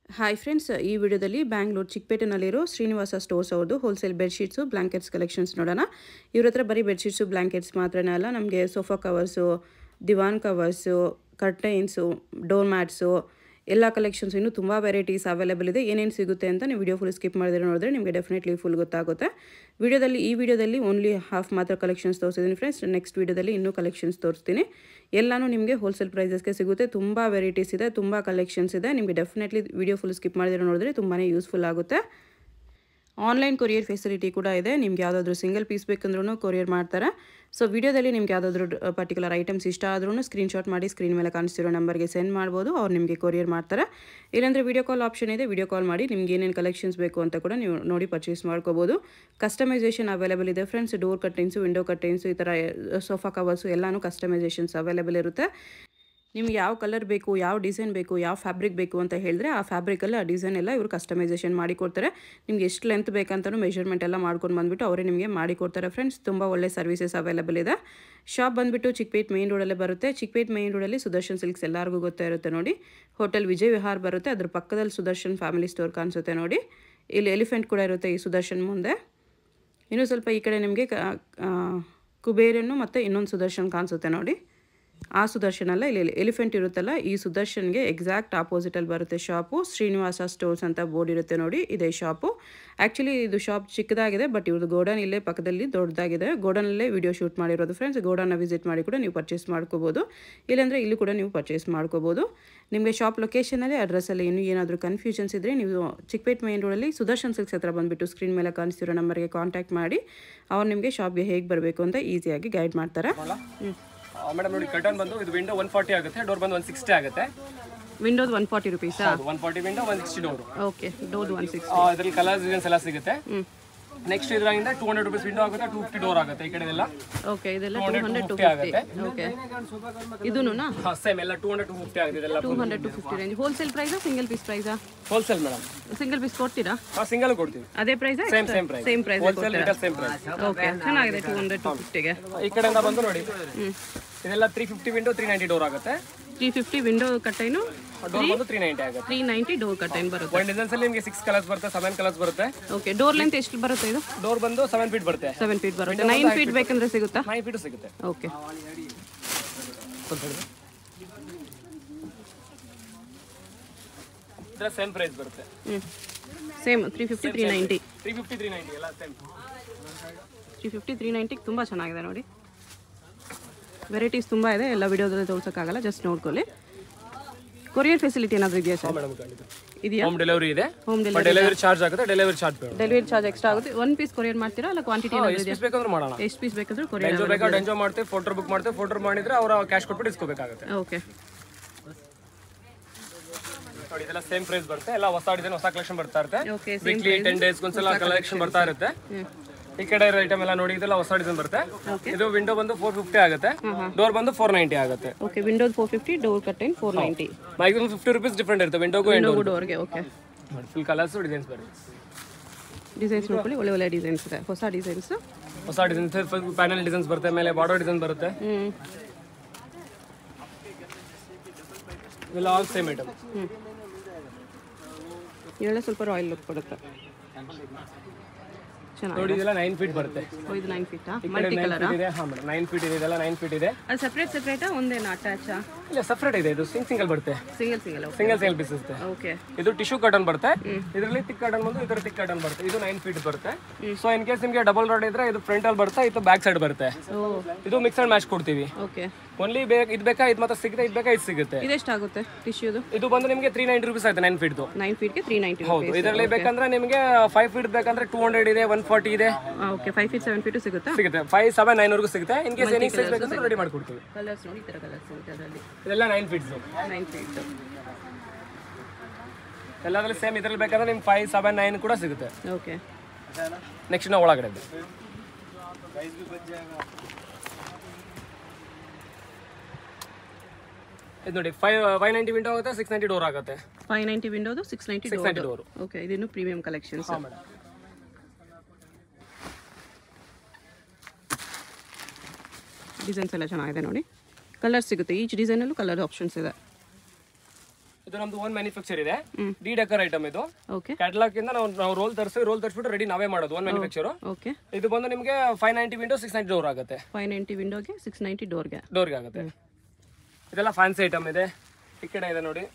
Hi friends ಈ ವಿಡಿಯೋದಲ್ಲಿ ಬ್ಯಾಂಗ್ಳೂರು ಚಿಕ್ಕಪೇಟೆನಲ್ಲಿರೋ ಶ್ರೀನಿವಾಸ ಸ್ಟೋರ್ಸ್ ಅವ್ರದ್ದು ಹೋಲ್ಸೇಲ್ ಬೆಡ್ಶೀಟ್ಸು ಬ್ಲ್ಯಾಂಕೆಟ್ಸ್ ಕಲೆಕ್ಷನ್ಸ್ ನೋಡೋಣ ಇವ್ರ ಹತ್ರ ಬರೀ ಬೆಡ್ಶೀಟ್ಸು ಬ್ಲ್ಯಾಂಕೆಟ್ಸ್ ಮಾತ್ರನೇ ಅಲ್ಲ ನಮಗೆ sofa covers divan covers curtains door mats ಎಲ್ಲ ಕಲೆಕ್ಷನ್ಸ್ ಇನ್ನೂ ತುಂಬ ವೆರೈಟೀಸ್ ಅವೈಲೇಬಲ್ ಇದೆ ಏನೇನು ಸಿಗುತ್ತೆ ಅಂತ ನೀವು ವಿಡಿಯೋ ಫುಲ್ ಸ್ಕಿಪ್ ಮಾಡಿದ್ರೆ ನೋಡಿದ್ರೆ ನಿಮಗೆ ಡೆಫಿನೆಟ್ಲಿ ಫುಲ್ ಗೊತ್ತಾಗುತ್ತೆ ವಿಡಿಯೋದಲ್ಲಿ ಈ ವಿಡಿಯೋದಲ್ಲಿ ಓನ್ಲಿ ಹಾಫ್ ಮಾತ್ರ ಕಲೆಕ್ಷನ್ಸ್ ತೋರಿಸಿದ್ದೀನಿ ಫ್ರೆಂಡ್ಸ್ ನೆಕ್ಸ್ಟ್ ವಿಡಿಯೋದಲ್ಲಿ ಇನ್ನೂ ಕಲೆಕ್ಷನ್ಸ್ ತೋರಿಸ್ತೀನಿ ಎಲ್ಲನೂ ನಿಮಗೆ ಹೋಲ್ಸೇಲ್ ಪ್ರೈಸಸ್ಗೆ ಸಿಗುತ್ತೆ ತುಂಬ ವೆರೈಟೀಸ್ ಇದೆ ತುಂಬ ಕಲೆಕ್ಷನ್ಸ್ ಇದೆ ನಿಮಗೆ ಡೆಫಿನೆಟ್ಲಿ ವಿಡಿಯೋ ಫುಲ್ ಸ್ಕಿಪ್ ಮಾಡಿದ್ರೆ ನೋಡಿದ್ರೆ ತುಂಬಾ ಯೂಸ್ಫುಲ್ ಆಗುತ್ತೆ ಆನ್ಲೈನ್ ಕೊರಿಯರ್ ಫೆಸಿಲಿಟಿ ಕೂಡ ಇದೆ ನಿಮ್ಗೆ ಯಾವುದಾದ್ರೂ ಸಿಂಗಲ್ ಪೀಸ್ ಬೇಕಂದ್ರೂ ಕೊರಿಯರ್ ಮಾಡ್ತಾರೆ ಸೊ ವಿಡಿಯೋದಲ್ಲಿ ನಿಮ್ಗೆ ಯಾವುದಾದ್ರೂ ಪರ್ಟಿಕ್ಯುಲರ್ ಐಟಮ್ಸ್ ಇಷ್ಟ ಆದ್ರೂ ಸ್ಕ್ರೀನ್ಶಾಟ್ ಮಾಡಿ ಸ್ಕ್ರೀನ್ ಮೇಲೆ ಕಾಣಿಸ್ತಿರೋ ನಂಬರ್ಗೆ ಸೆಂಡ್ ಮಾಡ್ಬೋದು ಅವ್ರು ನಿಮಗೆ ಕೊರಿಯರ್ ಮಾಡ್ತಾರೆ ಇಲ್ಲಾಂದರೆ ವಿಡಿಯೋ ಕಾಲ್ ಆಪ್ಷನ್ ಇದೆ ವಿಡಿಯೋ ಕಾಲ್ ಮಾಡಿ ನಿಮ್ಗೆ ಏನೇನು ಕಲೆಕ್ಷನ್ಸ್ ಬೇಕು ಅಂತ ಕೂಡ ನೀವು ನೋಡಿ ಪರ್ಚೇಸ್ ಮಾಡ್ಕೋಬೋದು ಕಸ್ಟಮೈಸೇಷನ್ ಅವೈಲೇಬಲ್ ಇದೆ friends door cuttings window cuttings ಈ ಥರ ಸೋಫಾ ಕವರ್ಸು ಎಲ್ಲನೂ ಕಸ್ಟಮೈಸೇಷನ್ಸ್ ಅವೈಲೇಬಲ್ ಇರುತ್ತೆ ನಿಮ್ಗೆ ಯಾವ ಕಲರ್ ಬೇಕು ಯಾವ ಡಿಸೈನ್ ಬೇಕು ಯಾವ ಫ್ಯಾಬ್ರಿಕ್ ಬೇಕು ಅಂತ ಹೇಳಿದ್ರೆ ಆ ಫ್ಯಾಬ್ರಿಕಲ್ಲಿ ಆ ಡಿಸೈನ್ ಎಲ್ಲ ಇವರು ಕಸ್ಟಮೈಸೇಷನ್ ಮಾಡಿ ಕೊಡ್ತಾರೆ ನಿಮ್ಗೆ ಎಷ್ಟು ಲೆಂತ್ ಬೇಕಂತಲೂ ಮೆಷರ್ಮೆಂಟ್ ಎಲ್ಲ ಮಾಡ್ಕೊಂಡು ಬಂದುಬಿಟ್ಟು ಅವರೇ ನಿಮಗೆ ಮಾಡಿ ಕೊಡ್ತಾರೆ ಫ್ರೆಂಡ್ಸ್ ತುಂಬ ಒಳ್ಳೆ ಸರ್ವಿಸಸ್ ಅವೈಲೇಬಲ್ ಇದೆ ಶಾಪ್ ಬಂದುಬಿಟ್ಟು ಚಿಕ್ಕಪೇಟ್ ಮೇನ್ ರೋಡಲ್ಲೇ ಬರುತ್ತೆ ಚಿಕ್ಕಪೇಟ್ ಮೇನ್ ರೋಡಲ್ಲಿ ಸುದರ್ಶನ್ ಸಿಲ್ಕ್ಸ್ ಎಲ್ಲರಿಗೂ ಗೊತ್ತೇ ಇರುತ್ತೆ ನೋಡಿ ಹೋಟೆಲ್ ವಿಜಯ್ ವಿಹಾರ್ ಬರುತ್ತೆ ಅದ್ರ ಪಕ್ಕದಲ್ಲಿ ಸುದರ್ಶನ್ ಫ್ಯಾಮಿಲಿ ಸ್ಟೋರ್ ಕಾಣಿಸುತ್ತೆ ನೋಡಿ ಇಲ್ಲಿ ಎಲಿಫೆಂಟ್ ಕೂಡ ಇರುತ್ತೆ ಈ ಸುದರ್ಶನ್ ಮುಂದೆ ಇನ್ನೂ ಸ್ವಲ್ಪ ಈ ಕಡೆ ನಿಮಗೆ ಕುಬೇರನ್ನು ಮತ್ತು ಇನ್ನೊಂದು ಸುದರ್ಶನ್ ಕಾಣಿಸುತ್ತೆ ನೋಡಿ ಆ ಸುದರ್ಶನ್ ಅಲ್ಲ ಇಲ್ಲಿ ಎಲಿಫೆಂಟ್ ಇರುತ್ತಲ್ಲ ಈ ಸುದರ್ಶನ್ಗೆ ಎಕ್ಸಾಕ್ಟ್ ಆಪೋಸಿಟಲ್ಲಿ ಬರುತ್ತೆ ಶಾಪು ಶ್ರೀನಿವಾಸ ಸ್ಟೋರ್ಸ್ ಅಂತ ಬೋರ್ಡ್ ಇರುತ್ತೆ ನೋಡಿ ಇದೇ ಶಾಪು ಆ್ಯಕ್ಚುಲಿ ಇದು ಶಾಪ್ ಚಿಕ್ಕದಾಗಿದೆ ಬಟ್ ಇವ್ರದ್ದು ಗೋಡನ್ ಇಲ್ಲೇ ಪಕ್ಕದಲ್ಲಿ ದೊಡ್ಡದಾಗಿದೆ ಗೋಡನಲ್ಲೇ ವಿಡಿಯೋ ಶೂಟ್ ಮಾಡಿರೋದು ಫ್ರೆಂಡ್ಸ್ ಗೋಡನ್ನ ವಿಸಿಟ್ ಮಾಡಿ ಕೂಡ ನೀವು ಪರ್ಚೇಸ್ ಮಾಡ್ಕೋಬೋದು ಇಲ್ಲಾಂದರೆ ಇಲ್ಲಿ ಕೂಡ ನೀವು ಪರ್ಚೇಸ್ ಮಾಡ್ಕೋಬೋದು ನಿಮಗೆ ಶಾಪ್ ಲೊಕೇಶನಲ್ಲಿ ಅಡ್ರೆಸ್ಸಲ್ಲಿ ಇನ್ನೂ ಏನಾದರೂ ಕನ್ಫ್ಯೂಷನ್ಸ್ ಇದ್ದರೆ ನೀವು ಚಿಕ್ಕಪೇಟ್ ಮೈನ್ ರೋಡಲ್ಲಿ ಸುದರ್ಶನ್ ಸಿಲ್ಕ್ಸ್ ಹತ್ರ ಬಂದುಬಿಟ್ಟು ಸ್ಕ್ರೀನ್ ಮೇಲೆ ಕಾಣಿಸ್ತಿರೋ ನಂಬರ್ಗೆ ಕಾಂಟ್ಯಾಕ್ಟ್ ಮಾಡಿ ಅವ್ರು ನಿಮಗೆ ಶಾಪ್ಗೆ ಹೇಗೆ ಬರಬೇಕು ಅಂತ ಈಸಿಯಾಗಿ ಗೈಡ್ ಮಾಡ್ತಾರೆ ಹ್ಞೂ ಮೇಡಮ್ ನೋಡಿ ಕರ್ಟನ್ ಬಂದು ಇದು ವಿಂಡೋ ಒನ್ ಫಾರ್ಟಿ ಆಗುತ್ತೆ ಡೋರ್ ಬಂದು ಒನ್ ಸಿಕ್ಸ್ಟಿ ಆಗುತ್ತೆ ವಿಂಡೋದು ಒನ್ ಫಾರ್ಟಿ ರುಪೀಸಾ one forty window one sixty door okay ಡೋದು ಒನ್ ಸಿಕ್ಸ್ ಇದರಲ್ಲಿ ಕಲರ್ಸ್ ಡಿಸೈನ್ಸ್ ಎಲ್ಲ ಸಿಗುತ್ತೆ ನೆಕ್ಸ್ಟ್ ಇದರಿಂದ ಟೂ ಹಂಡ್ರೆಡ್ ರುಪೀಸ್ ವಿಂಡೋ ಆಗುತ್ತೆ ಟೂ ಫಿಫ್ಟಿ ಡೋರ್ ಆಗುತ್ತೆ ಈ ಕಡೆ ಎಲ್ಲ ಓಕೆ ಇದೆಲ್ಲ two hundred two fifty fifty ಆಗುತ್ತೆ ಓಕೆ ಇದೂನಾ ಸೇಮ್ ಎಲ್ಲ ಟೂ ಹಂಡ್ರೆಡ್ ಟೂ ಫಿಫ್ಟಿ ಆಗುತ್ತೆ ಇದೆಲ್ಲ two hundred two fifty range wholesale ಪ್ರೈಸಾ single piece ಪ್ರೈಸಾ ಹೋಲ್ಸೇಲ್ ಮೇಡಮ್ ಸಿಂಗಲ್ ಪೀಸ್ ಕೊಡ್ತೀರಾ ನಾವು ಸಿಂಗಲ್ ಕೊಡ್ತೀವಿ ಅದೇ price same same price same price wholesale retail same price okay ಚೆನ್ನಾಗಿದೆ ಟೂ ಹಂಡ್ರೆಡ್ ಟು ಫಿಫ್ಟಿಗೆ ಈ ಕಡೆಯಿಂದ ಬಂದು ನೋಡಿ ಇದೆಲ್ಲ three fifty window three ninety door ಆಗುತ್ತೆ three fifty window curtain door ಬಂದು ತ್ರೀ ನೈಂಟಿ ಆಗುತ್ತೆ ತ್ರೀ ನೈಂಟಿ ಡೋರ್ ಕಟ್ಟೈನ್ ಬರುತ್ತೆ ಒನ್ ಡಿಸೈನ್ಸ್ ಅಲ್ಲಿ ನಿಮಗೆ ಸಿಕ್ಸ್ ಕಲರ್ಸ್ ಬರುತ್ತೆ ಸೆವೆನ್ ಕಲರ್ಸ್ ಬರುತ್ತೆ ಓಕೆ ಡೋರ್ ಲೆಂತ್ ಎಷ್ಟು ಬರುತ್ತೆ ಇದು ಡೋರ್ ಬಂದು ಸೆವೆನ್ ಫೀಟ್ ಬರುತ್ತೆ ಸೆವೆನ್ ಫೀಟ್ ಬರುತ್ತೆ ನೈನ್ ಫೀಟ್ ಬೇಕಂದ್ರೆ ಸಿಗುತ್ತಾ ನೈನ್ ಫೀಟು ಸಿಗುತ್ತೆ ಓಕೆ ಇದರ ಸೇಮ್ ಪ್ರೈಸ್ ಬರುತ್ತೆ ಹ್ಞೂ same three fifty three ninety three fifty three ninety ಎಲ್ಲ ಸೇಮ್ ತ್ರೀ ಫಿಫ್ಟಿ ತ್ರೀ ನೈಂಟಿಗೆ ತುಂಬ ಚೆನ್ನಾಗಿದೆ ನೋಡಿ ವೆರೈಟೀಸ್ ತುಂಬ ಇದೆ ಎಲ್ಲ ವಿಡಿಯೋದಲ್ಲಿ ತೋರ್ಸೋಕ್ಕಾಗಲ್ಲ ಜಸ್ಟ್ ನೋಡ್ಕೊಳ್ಳಿ ಕೊರಿಯರ್ ಫೆಸಿಲಿಟಿ ಏನಾದರೂ ಇದೆಯಾ ಸರ್ ಮೇಡಮ್ ಖಂಡಿತ ಇದೆಯಾ ಹೋಮ್ ಡೆಲಿವರಿ ಇದೆ ಹೋಮ್ ಬಟ್ ಡೆಲಿವರಿ ಚಾರ್ಜ್ ಆಗುತ್ತೆ ಡೆಲಿವರಿ ಚಾರ್ಜ್ ಬೇಡ ಡೆಲಿವರಿ ಚಾರ್ಜ್ ಎಕ್ಸ್ಟ್ರಾ ಆಗುತ್ತೆ ಒನ್ ಪೀಸ್ ಕೊರಿಯರ್ ಮಾಡ್ತೀರಾ ಅಲ್ಲ ಕ್ವಾಂಟಿಟಿ ಏನಾದರೂ ಎಷ್ಟು ಪೀಸ್ ಬೇಕಂದ್ರೆ ಮಾಡೋಣ ಎಷ್ಟು ಪೀಸ್ ಬೇಕಾದರೂ ಕೊರಿಯರ್ ಡೆಂಜೋ ಬೇಕಾ ಡೆಂಜೋ ಮಾಡ್ತೀವಿ ಫೋಟೋ ಬುಕ್ ಮಾಡ್ತೀವಿ ಫೋಟೋ ಮಾಡಿದ್ರೆ ಅವ್ರ ಕ್ಯಾಶ್ ಕೊಟ್ಬಿಟ್ಟು ಇಸ್ಕೋಬೇಕಾಗುತ್ತೆ ಓಕೆ ನೋಡಿ ಇದೆಲ್ಲ ಸೇಮ್ ಪ್ರೈಸ್ ಬರುತ್ತೆ ಎಲ್ಲ ಹೊಸ ಡಿಸೈನ್ ಹೊಸ ಕಲೆಕ್ಷನ್ ಬರ್ತಾ ಇರುತ್ತೆ ಓಕೆ ವೀಕ್ಲಿ ಟೆನ್ ಡೇಸ್ ಒಂದ್ಸಲ ಕಲೆಕ್ಷನ್ ಬರ್ತಾ ಇರುತ್ತೆ ಈ ಕಡೆ ಇರೋ ಐಟಮ್ ಎಲ್ಲ ನೋಡಿ ಇದೆಲ್ಲ ಹೊಸ ಡಿಸೈನ್ ಬರುತ್ತೆ ಇದು ವಿಂಡೋ ಬಂದು ಫೋರ್ ಫಿಫ್ಟಿ ಆಗುತ್ತೆ ಡೋರ್ ಬಂದು ಫೋರ್ ನೈಂಟಿ ಆಗುತ್ತೆ okay windows four fifty door curtain four ninety maximum fifty rupees different ಇರುತ್ತೆ ವಿಂಡೋಗೂ ಎಂಡ್ ಡೋರ್ಗೆ ಓಕೆ ಫುಲ್ ಕಲರ್ಸ್ ಡಿಸೈನ್ಸ್ ಬರುತ್ತೆ ಡಿಸೈನ್ಸ್ ನೋಡ್ಕೊಳ್ಳಿ ಒಳ್ಳೆ ಒಳ್ಳೆ ಡಿಸೈನ್ಸ್ ಇದೆ ಹೊಸ ಡಿಸೈನ್ಸ್ ಹೊಸ ಡಿಸೈನ್ಸ್ ಪ್ಯಾನಲ್ ಡಿಸೈನ್ಸ್ ಬರುತ್ತೆ ಮೇಲೆ ಬಾರ್ಡರ್ ಡಿಸೈನ್ ಬರುತ್ತೆ ಹ್ಞೂ ಇವೆಲ್ಲ ಆಲ್ ಸೇಮ್ ಐಟಮ್ ಇವೆಲ್ಲ ಸ್ವಲ್ಪ ರಾಯಲ್ ಲುಕ್ ಕೊಡುತ್ತೆ ಚೆನ್ನಾಗಿ ನೋಡಿ ಇದೆಲ್ಲ ನೈನ್ ಫೀಟ್ ಬರುತ್ತೆ ಓ, ಇದು ನೈನ್ ಫೀಟಾ ಈ ಕಡೆ ಮಲ್ಟಿ ನೈನ್ ಕಲರ್ ಫೀಟ್ ಇದೆ ಹಾ ಮೇಡಮ್ ನೈನ್ ಫೀಟ್ ಇದೆ ಇದೆಲ್ಲ ನೈನ್ ಫೀಟ್ ಇದೆ ಅದು ಸಪ್ರೇಟ್ ಸಪ್ರೇಟಾ ಒಂದೇನಾ ಅಟ್ಯಾಚಾ ಇಲ್ಲ ಸಪ್ರೇಟ್ ಇದೆ ಇದು ಸಿಂಗ್ ಸಿಂಗಲ್ ಬರುತ್ತೆ single single okay single single piece ಇರುತ್ತೆ ಓಕೆ ಇದು ಟಿಶ್ಯೂ ಕಾಟನ್ ಬರುತ್ತೆ ಇದರಲ್ಲಿ ತಿಕ್ ಕಾಟನ್ ಬಂದು ಇದರ ತಿಕ್ ಕಾಟನ್ ಬರುತ್ತೆ ಇದು ನೈನ್ ಫೀಟ್ ಬರುತ್ತೆ ಸೊ ಇನ್ ಕೇಸ್ ನಿಮಗೆ ಡಬಲ್ ರೋಡ್ ಇದ್ರೆ ಇದು ಫ್ರಂಟ್ ಅಲ್ಲಿ ಬರುತ್ತೆ ಇದು ಬ್ಯಾಕ್ ಸೈಡ್ ಬರುತ್ತೆ ಓ ಇದು ಮಿಕ್ಸ್ ಅಂಡ್ ಮ್ಯಾಚ್ ಕೊಡ್ತೀವಿ ಓಕೆ ಓನ್ಲಿ ಬೇಕು ಇದು ಬೇಕಾ ಇದು ಮಾತ್ರ ಸಿಗುತ್ತೆ ಇದು ಬೇಕಾ ಇದು ಸಿಗುತ್ತೆ ಇದೆಷ್ಟಾಗುತ್ತೆ ಟಿಶ್ಯೂದು ಇದು ಬಂದು ನಿಮಗೆ ತ್ರೀ ನೈಂಟಿ ರುಪೀಸ್ ಆಗುತ್ತೆ ನೈನ್ ಫೀಟ್ದು ನೈನ್ ಫೀಟ್ಗೆ ತ್ರೀ ನೈಂಟಿ ಹೌದು ಇದರಲ್ಲಿ ಬೇಕಂದ್ರೆ ನಿಮಗೆ ಫೈವ್ ಫೀಟ್ ಬೇಕಂದ್ರೆ ಟೂ ಹಂಡ್ರೆಡ್ ಇದೆ ಒನ್ ಫಾರ್ಟಿ ಇದೆ okay five feet seven feet ಸಿಗುತ್ತಾ ಸಿಗುತ್ತೆ ಫೈವ್ ಸೆವೆನ್ ನೈನ್ ವರೆಗೂ ಸಿಗುತ್ತೆ ಇನ್ ಕೇಸ್ ಎನಿ ಸೈಜ್ ಬೇಕಂದ್ರೆ ರೆಡಿ ಮಾಡ್ಕೊಡ್ತೀವಿ ಕಲರ್ಸ್ ನೋಡಿ ಈ ಥರ ಕಲರ್ಸ್ ಸಿಗುತ್ತೆ ಅದರಲ್ಲಿ ಇದೆಲ್ಲ ನೈನ್ ಫೀಟ್ಸ್ ನೈನ್ ಫೀಟ್ ಎಲ್ಲದರಲ್ಲಿ ಸೇಮ್ ಇದರಲ್ಲಿ ಬೇಕಂದ್ರೆ ನಿಮ್ಗೆ ಫೈವ್ ಸೆವೆನ್ ನೈನ್ ಕೂಡ ಸಿಗುತ್ತೆ ಓಕೆ ನೆಕ್ಸ್ಟ್ ನಾವು ಒಳಗಡೆ ಇದೆ. ಇದು ನೋಡಿ ಫೈವ್ ಫೈವ್ ನೈಂಟಿ ವಿಂಡೋ ಆಗುತ್ತೆ ಸಿಕ್ಸ್ ನೈಂಟಿ ಡೋರ್ ಆಗುತ್ತೆ ಫೈವ್ ನೈಂಟಿ ವಿಂಡೋದು six ninety six ninety door okay ಇದಿನ್ನು ಪ್ರೀಮಿಯಂ ಕಲೆಕ್ಷನ್ಸ್ ಹಾಂ ಮೇಡಮ್ ಡಿಸೈನ್ಸ್ ಎಲ್ಲ ಚೆನ್ನಾಗಿದೆ ನೋಡಿ ಕಲರ್ ಸಿಗುತ್ತೆ ಈಚ್ ಡಿಸೈನಲ್ಲೂ ಕಲರ್ ಆಪ್ಷನ್ಸ್ ಇದೆ ಇದು ನಮ್ದು ಓನ್ ಮ್ಯಾನುಫ್ಯಾಕ್ಚರ್ ಇದೆ ಡಿ ಡೆಕರ್ ಐಟಮ್ ಇದು ಓಕೆ ಕ್ಯಾಟ್ಲಾಗ್ ಇಂದ ನಾವು ನಾವು ರೋಲ್ ತರಿಸಿ ರೋಲ್ ತರಿಸ್ಬಿಟ್ಟು ರೆಡಿ ನಾವೇ ಮಾಡೋದು ಓನ್ ಮ್ಯಾನುಫ್ಯಾಕ್ಚರ್ ಓಕೆ ಇದು ಬಂದು ನಿಮಗೆ five ninety window six ninety door ಆಗುತ್ತೆ ಫೈವ್ ನೈಂಟಿ ವಿಂಡೋಗೆ ಸಿಕ್ಸ್ ನೈಂಟಿ ಡೋರ್ಗೆ ಡೋರ್ಗೆ ಆಗುತ್ತೆ ಇದೆಲ್ಲ ಫ್ಯಾನ್ಸಿ ಐಟಮ್ ಇದೆ ಈ ಕಡೆ ಇದೆ ನೋಡಿ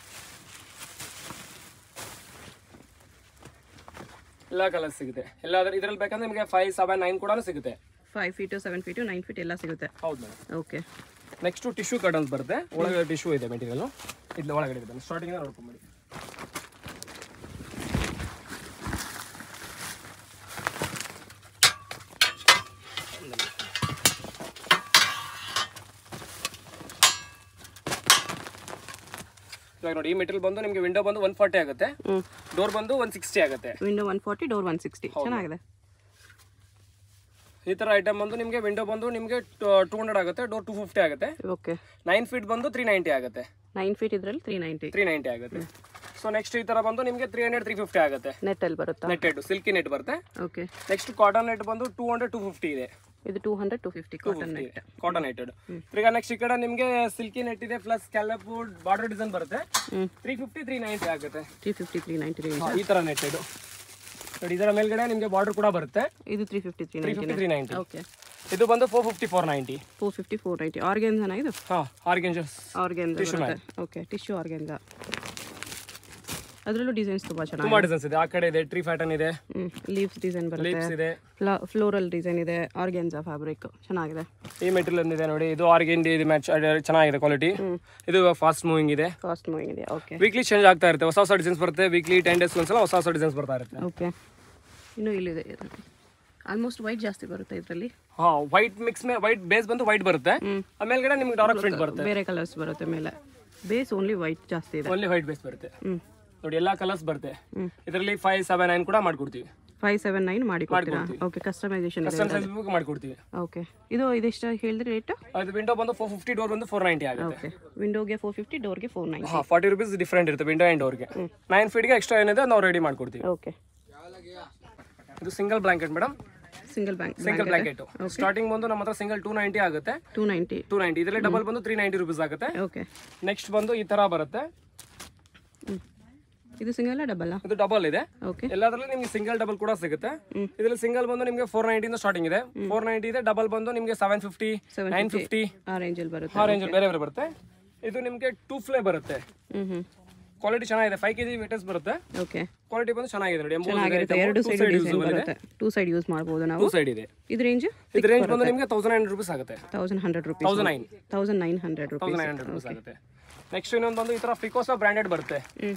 ಎಲ್ಲ ಕಲರ್ ಸಿಗುತ್ತೆ ಎಲ್ಲ ಇದ್ರಲ್ಲಿ ಬೇಕಂದ್ರೆ ನಿಮಗೆ ಫೈವ್ ಸೆವೆನ್ ನೈನ್ ಕೂಡ ಸಿಗುತ್ತೆ five feet seven feet nine feet ಎಲ್ಲ ಸಿಗುತ್ತೆ ಹೌದು madam okay next tissue curtains ಬರುತ್ತೆ ಒಳಗಡೆ ಟಿಶ್ಯೂ ಇದೆ ಮೆಟೀರಿಯಲ್ ಇಲ್ಲಿ ಒಳಗಡೆ ಇದೆ ಸ್ಟಾರ್ಟಿಂಗ್ ನೋಡ್ಕೊಂಬಿಡಿ ಇವಾಗ ನೋಡಿ ಈ ಮೆಟೀರಿಯಲ್ ಬಂದು ನಿಮಗೆ ವಿಂಡೋ ಬಂದು ಒನ್ ಫಾರ್ಟಿ ಆಗುತ್ತೆ ಹ್ಞೂ ಡೋರ್ ಬಂದು ಒನ್ ಸಿಕ್ಸ್ಟಿ ಆಗುತ್ತೆ window one forty door one sixty ಚೆನ್ನಾಗಿದೆ ಈ ತರ ಐಟಮ್ ಬಂದು ನಿಮಗೆ ವಿಂಡೋ ಬಂದು ನಿಮಗೆ ಟೂ ಹಂಡ್ರೆಡ್ ಆಗುತ್ತೆ ಡೋರ್ ಟೂ ಫಿಫ್ಟಿ ಆಗುತ್ತೆ ಓಕೆ ನೈನ್ ಫೀಟ್ ಬಂದು ತ್ರೀ ನೈಂಟಿ ಆಗುತ್ತೆ ನೈನ್ ಫೀಟ್ ಇದರಲ್ಲಿ ತ್ರೀ ನೈಂಟಿ ತ್ರೀ ನೈಂಟಿ ಆಗುತ್ತೆ ಸೊ ನೆಕ್ಸ್ಟ್ ಈ ತರ ಬಂದು ನಿಮಗೆ ತ್ರೀ ಹಂಡ್ರೆಡ್ ತ್ರೀ ಫಿಫ್ಟಿ ಆಗುತ್ತೆ ನೆಟ್ಟಲ್ಲಿ ಬರುತ್ತಾ ನೆಟ್ ಸಿಲ್ಕಿ ನೆಟ್ ಬರುತ್ತೆ ಓಕೆ ನೆಕ್ಸ್ಟ್ ಕಾಟನ್ ನೆಟ್ ಬಂದು ಟೂ ಹಂಡ್ರೆಡ್ ಟೂ ಫಿಫ್ಟಿ ಇದೆ ಇದು two hundred two fifty cotton net cotton netted ಈಗ ನೆಕ್ಸ್ಟ್ ಈ ಕಡೆ ನಿಮಗೆ ಸಿಲ್ಕಿ ನೆಟ್ ಇದೆ ಪ್ಲಸ್ ಕ್ಯಾಲಪ್ ಬಾರ್ಡರ್ ಡಿಸೈನ್ ಬರುತ್ತೆ ಹ್ಞೂ ತ್ರೀ ಫಿಫ್ಟಿ ತ್ರೀ ನೈಂಟಿ ಆಗುತ್ತೆ three fifty three ninety range ಹಾ, ಈ ತರ ನೆಟ್ಟೆಡ್ ನೋಡಿ ಇದರ ಮೇಲ್ಗಡೆ ನಿಮಗೆ ಬಾರ್ಡರ್ ಕೂಡ ಬರುತ್ತೆ ಇದು three fifty three three ninety fifty three ninety okay ಇದು ಬಂದು four fifty four ninety four fifty four ninety ಆರ್ಗೆನ್ಸನ ಇದು ಹಾಂ ಆರ್ಗೆಂಜಸ್ ಆರ್ಗೆನ್ಸ ಬರುತ್ತೆ ಓಕೆ ಟಿಶ್ಯೂ ಆರ್ಗೆನ್ಸ ಅದರಲ್ಲೂ ಡಿಸೈನ್ಸ್ ತುಂಬ ಚೆನ್ನಾಗಿ ತುಂಬಾ ಡಿಸೈನ್ಸ್ ಇದೆ ಆ ಕಡೆ ಇದೆ ಟ್ರೀ ಫ್ಯಾಟನ್ ಇದೆ ಹ್ಞೂ ಲೀವ್ಸ್ ಡಿಸೈನ್ ಬರುತ್ತೆ ಲೀಪ್ಸ್ ಇದೆ ಫ್ಲೋರಲ್ ಡಿಸೈನ್ ಇದೆ ಆರ್ಗೆನ್ಸಾ ಫ್ಯಾಬ್ರಿಕ್ ಚೆನ್ನಾಗಿದೆ ಈ ಮೆಟೀರಿಯಲ್ ಇದೆ ನೋಡಿ ಇದು ಆರ್ಗೆಂಡಿ ಇದು ಮ್ಯಾಚ್ ಚೆನ್ನಾಗಿದೆ ಕ್ವಾಲಿಟಿ ಇದು ಫಾಸ್ಟ್ ಮೂವಿಂಗ್ ಇದೆ ಕಾಸ್ಟ್ ಮೂವಿಂಗ್ ಇದೆ ಓಕೆ ವೀಕ್ಲಿ ಚೇಂಜ್ ಆಗ್ತಾ ಇರುತ್ತೆ ಹೊಸ ಹೊಸ ಡಿಸೈನ್ಸ್ ಬರುತ್ತೆ ವೀಕ್ಲಿ ಟೆನ್ ಡೇಸ್ ಒಂದ್ಸಲ ಹೊಸ ಹೊಸ ಡಿಸೈನ್ಸ್ ಬರ್ತಾ ಇರುತ್ತೆ ಓಕೆ ಇನ್ನೂ ಇಲ್ಲಿದೆ ಆಲ್ಮೋಸ್ಟ್ ವೈಟ್ ಜಾಸ್ತಿ ಬರುತ್ತೆ ಇದರಲ್ಲಿ ಹಾ ವೈಟ್ ಮಿಕ್ಸ್ ಮೇ ವೈಟ್ ಬೇಸ್ ಬಂದು ವೈಟ್ ಬರುತ್ತೆ ಆಮೇಲೆ ನಿಮ್ಗೆ ಡಾರ್ಕ್ ಪ್ರಿಂಟ್ ಬರುತ್ತೆ ಬೇರೆ ಕಲರ್ಸ್ ಬರುತ್ತೆ ಮೇಲೆ ಬೇಸ್ ಓನ್ಲಿ ವೈಟ್ ಜಾಸ್ತಿ ಇದೆ ಓನ್ಲಿ ವೈಟ್ ಬೇಸ್ ಬರುತ್ತೆ ಹ್ಞೂ ನೋಡಿ ಎಲ್ಲಾ ಕಲರ್ಸ್ ಬರುತ್ತೆ ಇದರಲ್ಲಿ ಫೈವ್ ಸೆವೆನ್ ನೈನ್ ಕೂಡ ಮಾಡ್ಕೊಡ್ತೀವಿ ಫೈವ್ ಸೆವೆನ್ ನೈನ್ ಮಾಡಿ ಕೊಡ್ತೀರಾ ಓಕೆ ಕಸ್ಟಮೈಸೇಷನ್ ಇದೆ ಕಸ್ಟಮ್ ಸೈಜ್ ಮಾಡ್ಕೊಡ್ತೀವಿ ಓಕೆ ಇದು ಇದೆಷ್ಟು ಹೇಳಿದ್ರಿ ರೇಟ್ ಅದು ವಿಂಡೋ ಬಂದು ಫೋರ್ ಫಿಫ್ಟಿ ಡೋರ್ ಬಂದು ಫೋರ್ ನೈಂಟಿ ಆಗುತ್ತೆ ಓಕೆ ವಿಂಡೋಗೆ ಫೋರ್ ಫಿಫ್ಟಿ ಡೋರ್ಗೆ ಫೋರ್ ನೈನ್ ಹಾ ಫಾರ್ಟಿ ರುಪೀಸ್ ಡಿಫ್ರೆಂಟ್ ಇರುತ್ತೆ ವಿಂಡೋ ಆ್ಯಂಡ್ ಡೋರ್ಗೆ ನೈನ್ ಫೀಟ್ಗೆ ಎಕ್ಸ್ಟ್ರಾ ಏನಿದೆ ನಾವು ರೆಡಿ ಮಾಡ್ಕೊಡ್ತೀವಿ ಓಕೆ ಇದು single blanket madam single bank single blanket starting ಬಂದು ನಮ್ಮ ಹತ್ರ ಸಿಂಗಲ್ ಟೂ ನೈಂಟಿ ಆಗುತ್ತೆ ಟೂ ನೈಂಟಿ ಟೂ ನೈಂಟಿ ಇದರಲ್ಲಿ ಡಬಲ್ ಬಂದು ತ್ರೀ ನೈಂಟಿ ರುಪೀಸ್ ಆಗುತ್ತೆ ಓಕೆ ನೆಕ್ಸ್ಟ್ ಬಂದು ಈ ತರ ಬರುತ್ತೆ ಇದು ಸಿಂಗಲ್ ಡಬಲ್ ಇದು ಡಬಲ್ ಇದೆ ಓಕೆ ಎಲ್ಲದರಲ್ಲಿ ನಿಮ್ಗೆ ಸಿಂಗಲ್ ಡಬಲ್ ಕೂಡ ಸಿಗುತ್ತೆ ಇದರಲ್ಲಿ ಸಿಂಗಲ್ ಬಂದು ನಿಮಗೆ ಫೋರ್ ನೈಂಟಿಯಿಂದ ಸ್ಟಾರ್ಟಿಂಗ್ ಇದೆ ಫೋರ್ ನೈಂಟಿ ಇದೆ ಡಬಲ್ ಬಂದು ನಿಮಗೆ ಸೆವೆನ್ ಫಿಫ್ಟಿ ನೈನ್ ಫಿಫ್ಟಿ ಆ ರೇಂಜಲ್ಲಿ ಬರುತ್ತೆ ಆ ರೇಂಜ್ ಬೇರೆ ಬೇರೆ ಬರುತ್ತೆ ಇದು ನಿಮಗೆ ಟೂ ಫ್ಲೇ ಬರುತ್ತೆ ಹ್ಞೂ ಹ್ಞೂ ಕ್ವಾಲಿಟಿ ಚೆನ್ನಾಗಿದೆ ಫೈವ್ ಕೆಜಿ ವೇಟಸ್ ಬರುತ್ತೆ ಓಕೆ ಕ್ವಾಲಿಟಿ ಬಂದು ಚೆನ್ನಾಗಿದೆ ನೋಡಿ ಚೆನ್ನಾಗಿರುತ್ತೆ ಎರಡು ಸೈಡ್ ಡಿಸೈನ್ ಬರುತ್ತೆ ಟೂ ಸೈಡ್ ಯೂಸ್ ಮಾಡ್ಬೋದು ನಾವು ಟೂ ಸೈಡ್ ಇದೆ ಇದು ರೇಂಜ್ ಇದು ರೇಂಜ್ ಬಂದು ನಿಮಗೆ ತೌಸಂಡ್ ಹಂಡ್ರೆಡ್ ರುಪೀಸ್ ಆಗುತ್ತೆ thousand hundred rupees thousand nine thousand nine hundred rupees thousand nine hundred rupees ಆಗುತ್ತೆ ನೆಕ್ಸ್ಟ್ ಇನ್ನೊಂದು ಬಂದು ಈ ತರ ಫಿಕೋಸಾ ಬ್ರಾಂಡೆಡ್ ಬರುತ್ತೆ ಹ್ಞೂ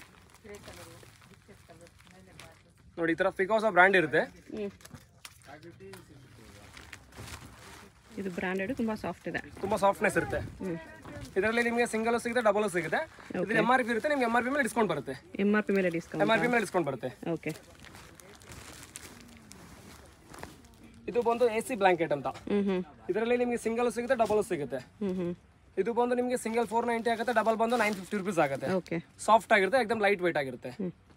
ನೋಡಿ ಈ ತರ ಫಿಕೋಸಾ ಬ್ರ್ಯಾಂಡ್ ಇರುತ್ತೆ ಹ್ಞೂ ಇದು ಬ್ರ್ಯಾಂಡೆಡ್ ತುಂಬ ಸಾಫ್ಟ್ ಇದೆ ತುಂಬಾ ಸಾಫ್ಟ್ನೆಸ್ ಇರುತ್ತೆ ಹ್ಞೂ ಇದರಲ್ಲಿ ನಿಮಗೆ ಸಿಂಗಲ್ ಸಿಗುತ್ತೆ ಡಬಲ್ ಸಿಗುತ್ತೆ ಇದು ಎಮ್ ಆರ್ ಪಿ ಇರುತ್ತೆ ನಿಮ್ಗೆ ಎಮ್ ಆರ್ ಪಿ ಮೇಲೆ ಡಿಸ್ಕೌಂಟ್ ಬರುತ್ತೆ ಎಮ್ ಆರ್ ಪಿ ಮೇಲೆ ಡಿಸ್ಕೌಂಟ್ ಎಮ್ ಆರ್ ಪಿ ಮೇಲೆ ಡಿಸ್ಕೌಂಟ್ ಬರುತ್ತೆ ಓಕೆ ಇದು ಬಂದು ಎ ಸಿ ಬ್ಲಾಂಕೆಟ್ ಅಂತ ಹ್ಞೂ ಹ್ಞೂ ಇದರಲ್ಲಿ ನಿಮಗೆ ಸಿಂಗಲ್ ಸಿಗುತ್ತೆ ಡಬಲ್ ಸಿಗುತ್ತೆ ಹ್ಞೂ ಹ್ಞೂ ಇದು ಬಂದು ನಿಮಗೆ ಸಿಂಗಲ್ ಫೋರ್ ನೈಂಟಿ ಆಗುತ್ತೆ ಡಬಲ್ ಬಂದು ನೈನ್ ಫಿಫ್ಟಿ ರುಪೀಸ್ ಆಗುತ್ತೆ ಓಕೆ ಸಾಫ್ಟ್ ಆಗಿರುತ್ತೆ ಎಕ್ದಮ್ ಲೈಟ್ ವೇಟ್ ಆಗಿರುತ್ತೆ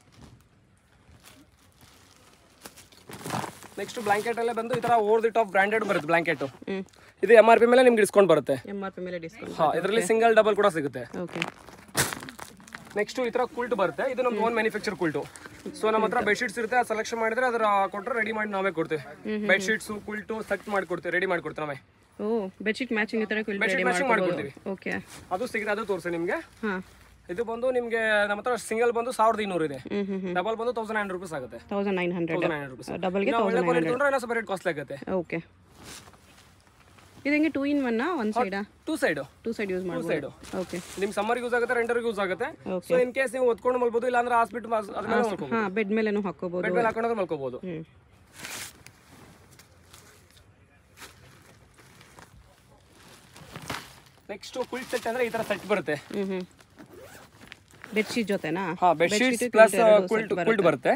ನೆಕ್ಸ್ಟ್ ಬ್ಲಾಂಕೆಟ್ ಅಲ್ಲೇ ಬಂದು ಈ ತರ ಓವರ್ ದಿ ಟಾಪ್ ಬ್ರಾಂಡೆಡ್ ಬರುತ್ತೆ ಬ್ಲಾಂಕೆಟ್ ಹ್ಞೂ ಇದು ಎಮ್ ಆರ್ ಪಿ ಮೇಲೆ ನಿಮ್ಗೆ ಡಿಸ್ಕೌಂಟ್ ಬರುತ್ತೆ ಎಮ್ ಆರ್ ಪಿ ಮೇಲೆ ಡಿಸ್ಕೌಂಟ್ ಹಾ ಇದರಲ್ಲಿ ಸಿಂಗಲ್ ಡಬಲ್ ಕೂಡ ಸಿಗುತ್ತೆ ಓಕೆ ನೆಕ್ಸ್ಟ್ ಈ ತರ ಕುಲ್ಟ್ ಬರುತ್ತೆ ಇದು ನಮ್ಮ ಓನ್ ಮ್ಯಾನುಫ್ಯಾಕ್ಚರ್ ಕುಲ್ಟು ಸೊ ನಮ್ಮ ಹತ್ರ ಬೆಡ್ಶೀಟ್ಸ್ ಇರುತ್ತೆ ಅದು ಸೆಲೆಕ್ಷನ್ ಮಾಡಿದ್ರೆ ಅದರ ಕೊಟ್ಟರೆ ರೆಡಿ ಮಾಡಿ ನಾವೇ ಕೊಡ್ತೀವಿ ಬೆಡ್ಶೀಟ್ಸ್ ಕುಲ್ಟು ಸೆಟ್ ಮಾಡಿ ಕೊಡ್ತೀವಿ ರೆಡಿ ಮಾಡಿ ಕೊಡ್ತೀವಿ ನಾವೇ ಓ ಬೆಡ್ಶೀಟ್ ಮ್ಯಾಚಿಂಗ್ ಈ ಥರ ಕ್ವಿಲ್ಟ್ ರೆಡಿ matching ಮಾಡ್ಕೊಬೋದು ಮಾಡ್ಕೊಡ್ತೀವಿ. ಓಕೆ ಅದು ಸಿಗುತ್ತೆ ಅದು ತೋರಿಸಿ ನಿಮಗೆ ಹಾಂ ಇದು ಬಂದು ನಿಮಗೆ ನಮ್ಮ ಹತ್ರ ಸಿಂಗಲ್ ಬಂದು ಸಾವಿರದ ಇನ್ನೂರು ಇದೆ ಹ್ಞೂ ಹ್ಞೂ ಹ್ಞೂ ಡಬಲ್ ಬಂದು ತೌಸಂಡ್ ಹಂಡ್ರೆಡ್ ರುಪೀಸ್ ಆಗುತ್ತೆ thousand nine hundred thousand hundred rupees ಡಬಲ್ಗೆ ನಾವು ಒಳ್ಳೆ ಕ್ವಾಲಿಟಿ ತೊಗೊಂಡ್ರೆ ಇನ್ನೂ ಸ್ವಲ್ಪ ರೇಟ್ ಕಾಸ್ಟ್ಲಿ ಆಗುತ್ತೆ ಓಕೆ ಇದು ಹೆಂಗೆ ಟೂ ಇನ್ ಒನ್ನ ಒನ್ ಸೈಡಾ two side two side use ಮಾಡ್ಬೋದು ಸೈಡು ಓಕೆ ನಿಮ್ ಸಮ್ಮರ್ ಯೂಸ್ ಆಗುತ್ತೆ ರೆಂಟರ್ ಯೂಸ್ ಆಗುತ್ತೆ Okay. ಸೊ ಇನ್ ಕೇಸ್ ನೀವು ಒತ್ಕೊಂಡು ಮಲ್ಬೋದು ಇಲ್ಲ ಅಂದ್ರೆ ಹಾಸ್ಪಿಟಲ್ ಅದ್ರ ಮೇಲೆ ಮಲ್ಕೋಬಹುದು ಹಾಂ ಬೆಡ್ ಮೇಲೇನು ಹಾಕೋಬೋದು ಬೆಡ್ ಮೇಲೆ ಹಾಕೊಂಡ್ರೆ ಮಲ್ಕೋಬಹುದು ಹ್ಞೂ ನೆಕ್ಸ್ಟ್ ಫುಲ್ ಸೆಟ್ ಅಂದ್ರೆ ಈ ತರ ಸೆಟ್ ಬರುತ್ತೆ ಹ್ಞೂ ಹ್ಞೂ ಬೆಡ್ಶೀಟ್ ಜೊತೆನಾ ಹಾ ಬೆಡ್ಶೀಟ್ ಪ್ಲಸ್ ಕುಲ್ಟ್ ಕುಲ್ಟ್ ಬರುತ್ತೆ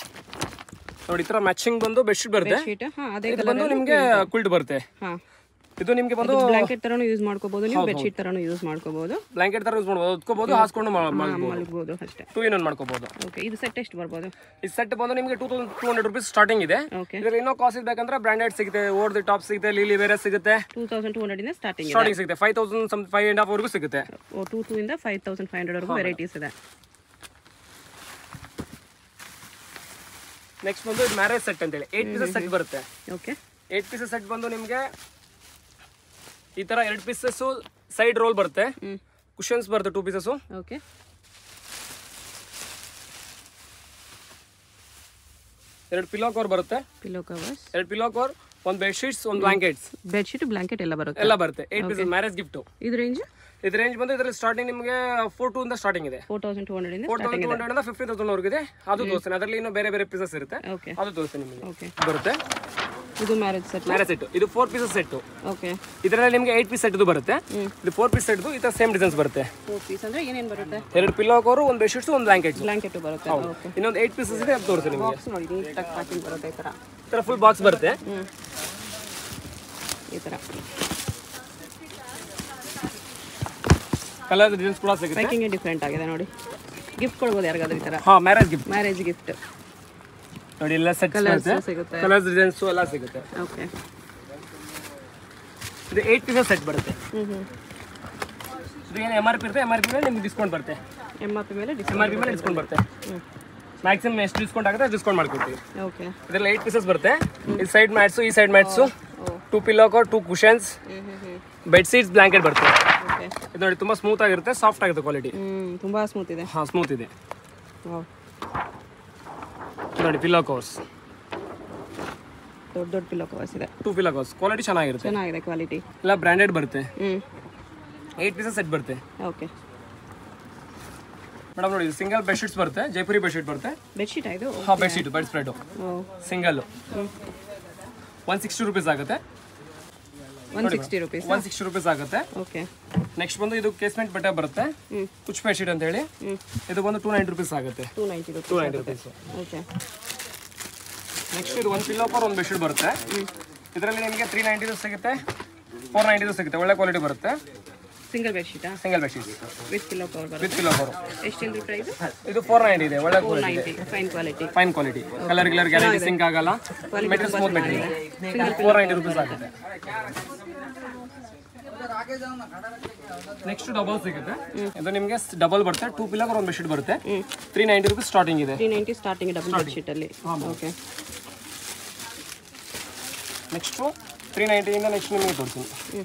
ನೋಡಿ ಈ ತರ ಮ್ಯಾಚಿಂಗ್ ಬಂದು ಬೆಡ್ಶೀಟ್ ಬರುತ್ತೆ ಬೆಡ್ಶೀಟ್ ಹಾಂ ಅದೇ ಇದು ಬಂದು ನಿಮ್ಗೆ ಕುಲ್ಟ್ ಬರುತ್ತೆ ಹಾಂ ಇದು ನಿಮಗೆ ಬಂದು ಬ್ಲಾಂಕೆಟ್ ತರನು ಯೂಸ್ ಮಾಡ್ಕೋಬಹುದು ನೀವು ಬೆಡ್ಶೀಟ್ ತರನು ಯೂಸ್ ಮಾಡ್ಕೋಬಹುದು ಬ್ಲಾಂಕೆಟ್ ತರ ಯೂಸ್ ಮಾಡ್ಬೋದು ಹೊತ್ಕೋಬಹುದು ಹಾಸ್ಕೊಂಡು ಮಾಡ್ಬೋದು ಮಲಗಬಹುದು ಅಷ್ಟೇ ಟೂ ಇನ್ ಒನ್ ಮಾಡ್ಕೋಬಹುದು ಓಕೆ ಇದು ಸೆಟ್ ಎಷ್ಟು ಬರ್ಬೋದು ಈ ಸೆಟ್ ಬಂದು ನಿಮಗೆ two thousand two hundred rupees starting ಇದೆ ಓಕೆ ಇದ್ರಲ್ಲಿ ಇನ್ನೂ ಕಾಸ್ಟ್ ಬೇಕಂದ್ರೆ ಬ್ರಾಂಡೆಡ್ ಸಿಗುತ್ತೆ ಓರ್ ದಿ ಟಾಪ್ ಸಿಗುತ್ತೆ ಲೀಲಿ ಬೇರೆ ಸಿಗುತ್ತೆ ಟೂ ತೌಸಂಡ್ ಟೂ ಹಂಡ್ರೆಡ್ ಇಂದ ಸ್ಟಾರ್ಟಿಂಗ್ ಇದೆ ಸ್ಟಾರ್ಟಿಂಗ್ ಸಿಗುತ್ತೆ five thousand some five and half ವರೆಗೂ ಸಿಗುತ್ತೆ ಓ ಟೂ ಟೂ ಇಂದ ಫೈವ್ ತೌಸಂಡ್ ಫೈವ್ ಹಂಡ್ರೆಡ್ ವರೆಗೂ ವೆರೈಟೀಸ್ ಇದೆ ನೆಕ್ಸ್ಟ್ ಬಂದು ಇದು ಮ್ಯಾರೇಜ್ ಸೆಟ್ ಅಂತೇಳಿ ಏಟ್ ಪೀಸಸ್ ಸೆಟ್ ಬರುತ್ತೆ ಓಕೆ ಏಟ್ ಪೀಸಸ್ ಸೆಟ್ ಬಂದು ನಿಮಗೆ ಈ ತರ ಎರಡು ಪೀಸಸ್ಸು ಸೈಡ್ ರೋಲ್ ಬರುತ್ತೆ ಹ್ಞೂ ಕುಷನ್ಸ್ ಬರುತ್ತೆ ಟೂ ಪೀಸಸ್ಸು ಓಕೆ ಎರಡು ಪಿಲೋ ಕವರ್ ಬರುತ್ತೆ ಪಿಲ್ಲೋ ಕವರ್ಸ್ ಎರಡು ಪಿಲೋ ಕವರ್ ಒಂದು ಬೆಡ್ಶೀಟ್ಸ್ ಒಂದು ಬ್ಲಾಂಕೆಟ್ಸ್ ಬೆಡ್ಶೀಟ್ ಬ್ಲಾಂಕೆಟ್ ಎಲ್ಲ ಬರುತ್ತೆ ಎಲ್ಲ ಬರುತ್ತೆ ಏಟ್ ಪೀಸಸ್ ಮ್ಯಾರೇಜ್ ಗಿಫ್ಟು ಇದು ರೇಂಜ್ ಇದು ರೇಂಜ್ ಬಂದು ಇದರಲ್ಲಿ ಸ್ಟಾರ್ಟಿಂಗ್ ನಿಮಗೆ ಫೋರ್ ಟೂ ಇಂದ ಸ್ಟಾರ್ಟಿಂಗ್ ಇದೆ ಫೋರ್ ತೌಸಂಡ್ ಟೂ ಹಂಡ್ರೆಡ್ ಇಂದ ಫೋರ್ ತೌಸಂಡ್ ಟೂ ಹಂಡ್ರೆಡ್ ಇಂದ ಫಿಫ್ಟಿ ತೌಸಂಡ್ ವರೆಗೂ ಇದೆ ಅದು ತೋರಿಸ್ತೀನಿ ಅದರಲ್ಲಿ ಇನ್ನೂ ಬೇರೆ ಬೇರೆ ಪೀಸಸ್ ಇರುತ್ತೆ ಓಕೆ ಅದು ತೋರಿಸ್ತೀನಿ ನಿಮಗೆ ಓಕೆ ಬರುತ್ತೆ ಇದು ಮ್ಯಾರೇಜ್ ಸೆಟ್ ಮ್ಯಾರೇಜ್ ಸೆಟ್ ಇದು ಫೋರ್ ಪೀಸಸ್ ಸೆಟ್ಟು ಓಕೆ ಇದರಲ್ಲಿ ನಿಮಗೆ ಏಟ್ ಪೀಸ್ ಸೆಟ್ ಬರುತ್ತೆ ಇದು ಫೋರ್ ಪೀಸ್ ಸೆಟ್ ಈ ತರ ಸೇಮ್ ಡಿಸೈನ್ಸ್ ಬರುತ್ತೆ ಫೋರ್ ಪೀಸ್ ಅಂದ್ರೆ ಏನೇನು ಬರುತ್ತೆ ಎರಡು ಪಿಲ್ಲೋ ಕವರು ಒಂದು ಬೆಡ್ಶೀಟ್ಸ್ ಒಂದು ಬ್ಲಾಂಕೆಟ್ಸ್ ಬ್ಲಾಂಕೆಟ್ ಬರುತ್ತೆ ಓಕೆ ಇನ್ನೊಂದು ಏಟ್ ಪೀಸಸ್ ಇದೆ ಅದು ತೋರಿಸ್ತೀನಿ ನಿಮಗೆ ಬಾಕ್ಸ್ ನೋಡಿ ನೀಟಾಗಿ ಪ್ಯಾಕಿಂಗ್ ಬರುತ್ತೆ ಈ ಥರ ಈ ಥರ ಫುಲ್ ಬಾಕ್ಸ್ ಬರುತ್ತೆ ಹ್ಞೂ ಈ ಥರ ಕಲರ್ ಡಿಸೈನ್ಸ್ ಕೂಡ ಸಿಗುತ್ತೆ ಪ್ಯಾಕಿಂಗೇ ಡಿಫ್ರೆಂಟ್ ಆಗಿದೆ ನೋಡಿ ಗಿಫ್ಟ್ ಕೊಡ್ಬೋದು ಯಾರಿಗಾದ್ರೂ ಈ ಥರ ಹಾ ಮ್ಯಾರೇಜ್ ಗಿಫ್ಟ್ ಮ್ಯಾರೇಜ್ ಗಿಫ್ಟ್ ನೋಡಿ ಎಲ್ಲ ಸೆಟ್ ಕಲರ್ಸ್ ಬರುತ್ತೆ ಸಿಗುತ್ತೆ ಕಲರ್ಸ್ ಡಿಸೈನ್ಸ್ ಎಲ್ಲ ಸಿಗುತ್ತೆ ಓಕೆ ಇದು ಏಟ್ ಪೀಸಸ್ ಸೆಟ್ ಬರುತ್ತೆ ಹ್ಞೂ ಹ್ಞೂ ಇದು ಏನು ಎಮ್ ಆರ್ ಪಿ ಇರುತ್ತೆ ಎಮ್ ಆರ್ ಪಿ ಮೇಲೆ ನಿಮ್ಗೆ ಡಿಸ್ಕೌಂಟ್ ಬರುತ್ತೆ ಎಮ್ ಆರ್ ಪಿ ಮೇಲೆ ಎಮ್ ಡಿಸ್ಕೌಂಟ್ ಆರ್ ಪಿ ಮೇಲೆ ಡಿಸ್ಕೌಂಟ್ ಬರುತ್ತೆ ಹ್ಞೂ ಮ್ಯಾಕ್ಸಿಮಮ್ ಎಷ್ಟು ಡಿಸ್ಕೌಂಟ್ ಆಗುತ್ತೆ ಡಿಸ್ಕೌಂಟ್ ಮಾಡ್ಕೊಡ್ತೀವಿ ಓಕೆ ಇದರಲ್ಲಿ ಏಟ್ ಪೀಸಸ್ ಬರುತ್ತೆ ಈ ಸೈಡ್ ಮ್ಯಾಟ್ಸು ಈ ಸೈಡ್ ಮ್ಯಾಟ್ಸು ಓ ಟೂ ಪಿಲ್ಲೋ ಟೂ ಕುಷನ್ಸ್ ಹ್ಞೂ ಹ್ಞೂ ಹ್ಞೂ ಬೆಡ್ ಸೀಟ್ಸ್ ಬ್ಲಾಂಕೆಟ್ ಬರುತ್ತೆ ಓಕೆ ಇದು ನೋಡಿ ತುಂಬ ಸ್ಮೂತ್ ಆಗಿರುತ್ತೆ ಸಾಫ್ಟ್ ಆಗುತ್ತೆ ಕ್ವಾಲಿಟಿ ಹ್ಞೂ ತುಂಬ ಸ್ಮೂತ್ ಇದೆ ಹಾಂ ಸ್ಮೂತ್ ಇದೆ ವಾವ್ ನೋಡಿ ಪಿಲ್ಲೋ ಕವರ್ಸ್ ದೊಡ್ಡ ದೊಡ್ಡ ಪಿಲ್ಲೋ ಕವರ್ಸ್ ಇದೆ ಟೂ ಪಿಲ್ಲೋ ಕವರ್ಸ್ ಕ್ವಾಲಿಟಿ ಚೆನ್ನಾಗಿರುತ್ತೆ ಚೆನ್ನಾಗಿದೆ ಕ್ವಾಲಿಟಿ ಎಲ್ಲ ಬ್ರ್ಯಾಂಡೆಡ್ ಬರುತ್ತೆ ಹ್ಞೂ ಏಟ್ ಪೀಸಸ್ ಸೆಟ್ ಬರುತ್ತೆ ಓಕೆ ಮೇಡಮ್ ನೋಡಿ ಸಿಂಗಲ್ ಬೆಡ್ಶೀಟ್ಸ್ ಬರುತ್ತೆ ಜೈಪುರಿ ಬೆಡ್ಶೀಟ್ ಬರುತ್ತೆ ಬೆಡ್ಶೀಟ್ ಇದು ಹಾಂ ಬೆಡ್ಶೀಟ್ ಬೆಡ್ ಸ್ಪ್ರೆಡು ಓ ಸಿಂಗಲ್ ಹ್ಞೂ ಒನ್ ಸಿಕ್ಸ್ಟಿ ರುಪೀಸ್ ಆಗುತ್ತೆ one sixty rupees one sixty rupees ಆಗುತ್ತೆ ಓಕೆ ನೆಕ್ಸ್ಟ್ ಬಂದು ಇದು ಕೇಸ್ಮೆಂಟ್ ಬಟ್ಟೆ ಬರುತ್ತೆ ಹ್ಞೂ ಕುಚ್ ಬೆಡ್ಶೀಟ್ ಅಂತ ಹೇಳಿ ಹ್ಞೂ ಇದು ಬಂದು ಟೂ ನೈಂಟಿ ರುಪೀಸ್ ಆಗುತ್ತೆ two ninety two rupees ninety rupees okay next ಇದು ಒಂದು ಪಿಲ್ಲೋ ಪರ್ ಒಂದು ಬೆಡ್ಶೀಟ್ ಬರುತ್ತೆ ಇದರಲ್ಲಿ ನಿಮಗೆ ತ್ರೀ ನೈಂಟಿದು ಸಿಗುತ್ತೆ ಫೋರ್ ನೈಂಟಿದು ಸಿಗುತ್ತೆ ಒಳ್ಳೆ ಕ್ವಾಲಿಟಿ ಬರುತ್ತೆ ಸಿಂಗಲ್ ಬೆಡ್ಶೀಟಾ single bedsheet with pillow cover ಬರುತ್ತೆ ವಿತ್ ಪಿಲ್ಲೋ ಕವರು ಎಷ್ಟೆಂದು ಪ್ರೈಸ್ ಇದು ಫೋರ್ ನೈಂಟಿ ಇದೆ ಒಳ್ಳೆ ಕ್ವಾಲಿಟಿ ಇದೆ ninety fine quality fine quality colour ಗಿಲರ್ ಗ್ಯಾರಂಟಿ ಸಿಂಕ್ ಆಗಲ್ಲ material smooth material four ninety rupees ಆಗುತ್ತೆ ನೆಕ್ಸ್ಟ್ ಡಬಲ್ ಸಿಗುತ್ತೆ ಇದು ನಿಮಗೆ ಡಬಲ್ ಬರುತ್ತೆ ಟೂ ಪಿಲ್ಲರ್ ಒಂದು ಬೆಡ್ಶೀಟ್ ಬರುತ್ತೆ ತ್ರೀ ನೈಂಟಿ ರುಪೀಸ್ ಸ್ಟಾರ್ಟಿಂಗ್ ಇದೆ ತ್ರೀ ನೈಂಟಿ ಸ್ಟಾರ್ಟಿಂಗ್ ಡಬಲ್ ಬೆಡ್ಶೀಟಲ್ಲಿ ಓಕೆ ನೆಕ್ಸ್ಟು ತ್ರೀ ನೈಂಟಿಯಿಂದ ನೆಕ್ಸ್ಟ್ ನಿಮಗೆ ತೋರಿಸ್ತೀನಿ ಹ್ಞೂ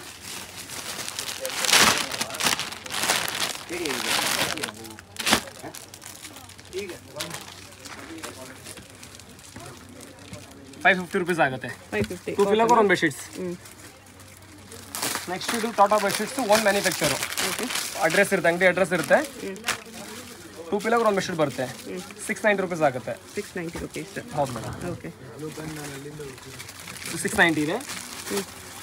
ಫೈವ್ ಫಿಫ್ಟಿ ರುಪೀಸ್ ಆಗುತ್ತೆ ಫೈವ್ ಫಿಫ್ಟಿ ಟೂ ಪಿಲ್ಲರ್ ಒಂದು ಬೆಡ್ಶೀಟ್ಸ್ ಹ್ಞೂ ನೆಕ್ಸ್ಟ್ ಇದು ಟಾಟಾ ಬೆಡ್ಶೀಟ್ಸ್ ಒಂದು ಮ್ಯಾನುಫ್ಯಾಕ್ಚರು ಓಕೆ ಅಡ್ರೆಸ್ ಇರುತ್ತೆ ಅಂಗಡಿ ಅಡ್ರೆಸ್ ಇರುತ್ತೆ ಟೂ ಪಿಲ್ಲರ್ ಒಂದು ಬೆಡ್ಶೀಟ್ ಬರುತ್ತೆ ಸಿಕ್ಸ್ ನೈಂಟಿ ರುಪೀಸ್ ಆಗುತ್ತೆ ಸಿಕ್ಸ್ ನೈಂಟಿ ರುಪೀಸ್ ಹೌದು ಮೇಡಮ್ ಓಕೆ ಸಿಕ್ಸ್ ನೈಂಟಿ ಇದೆ ಹ್ಞೂ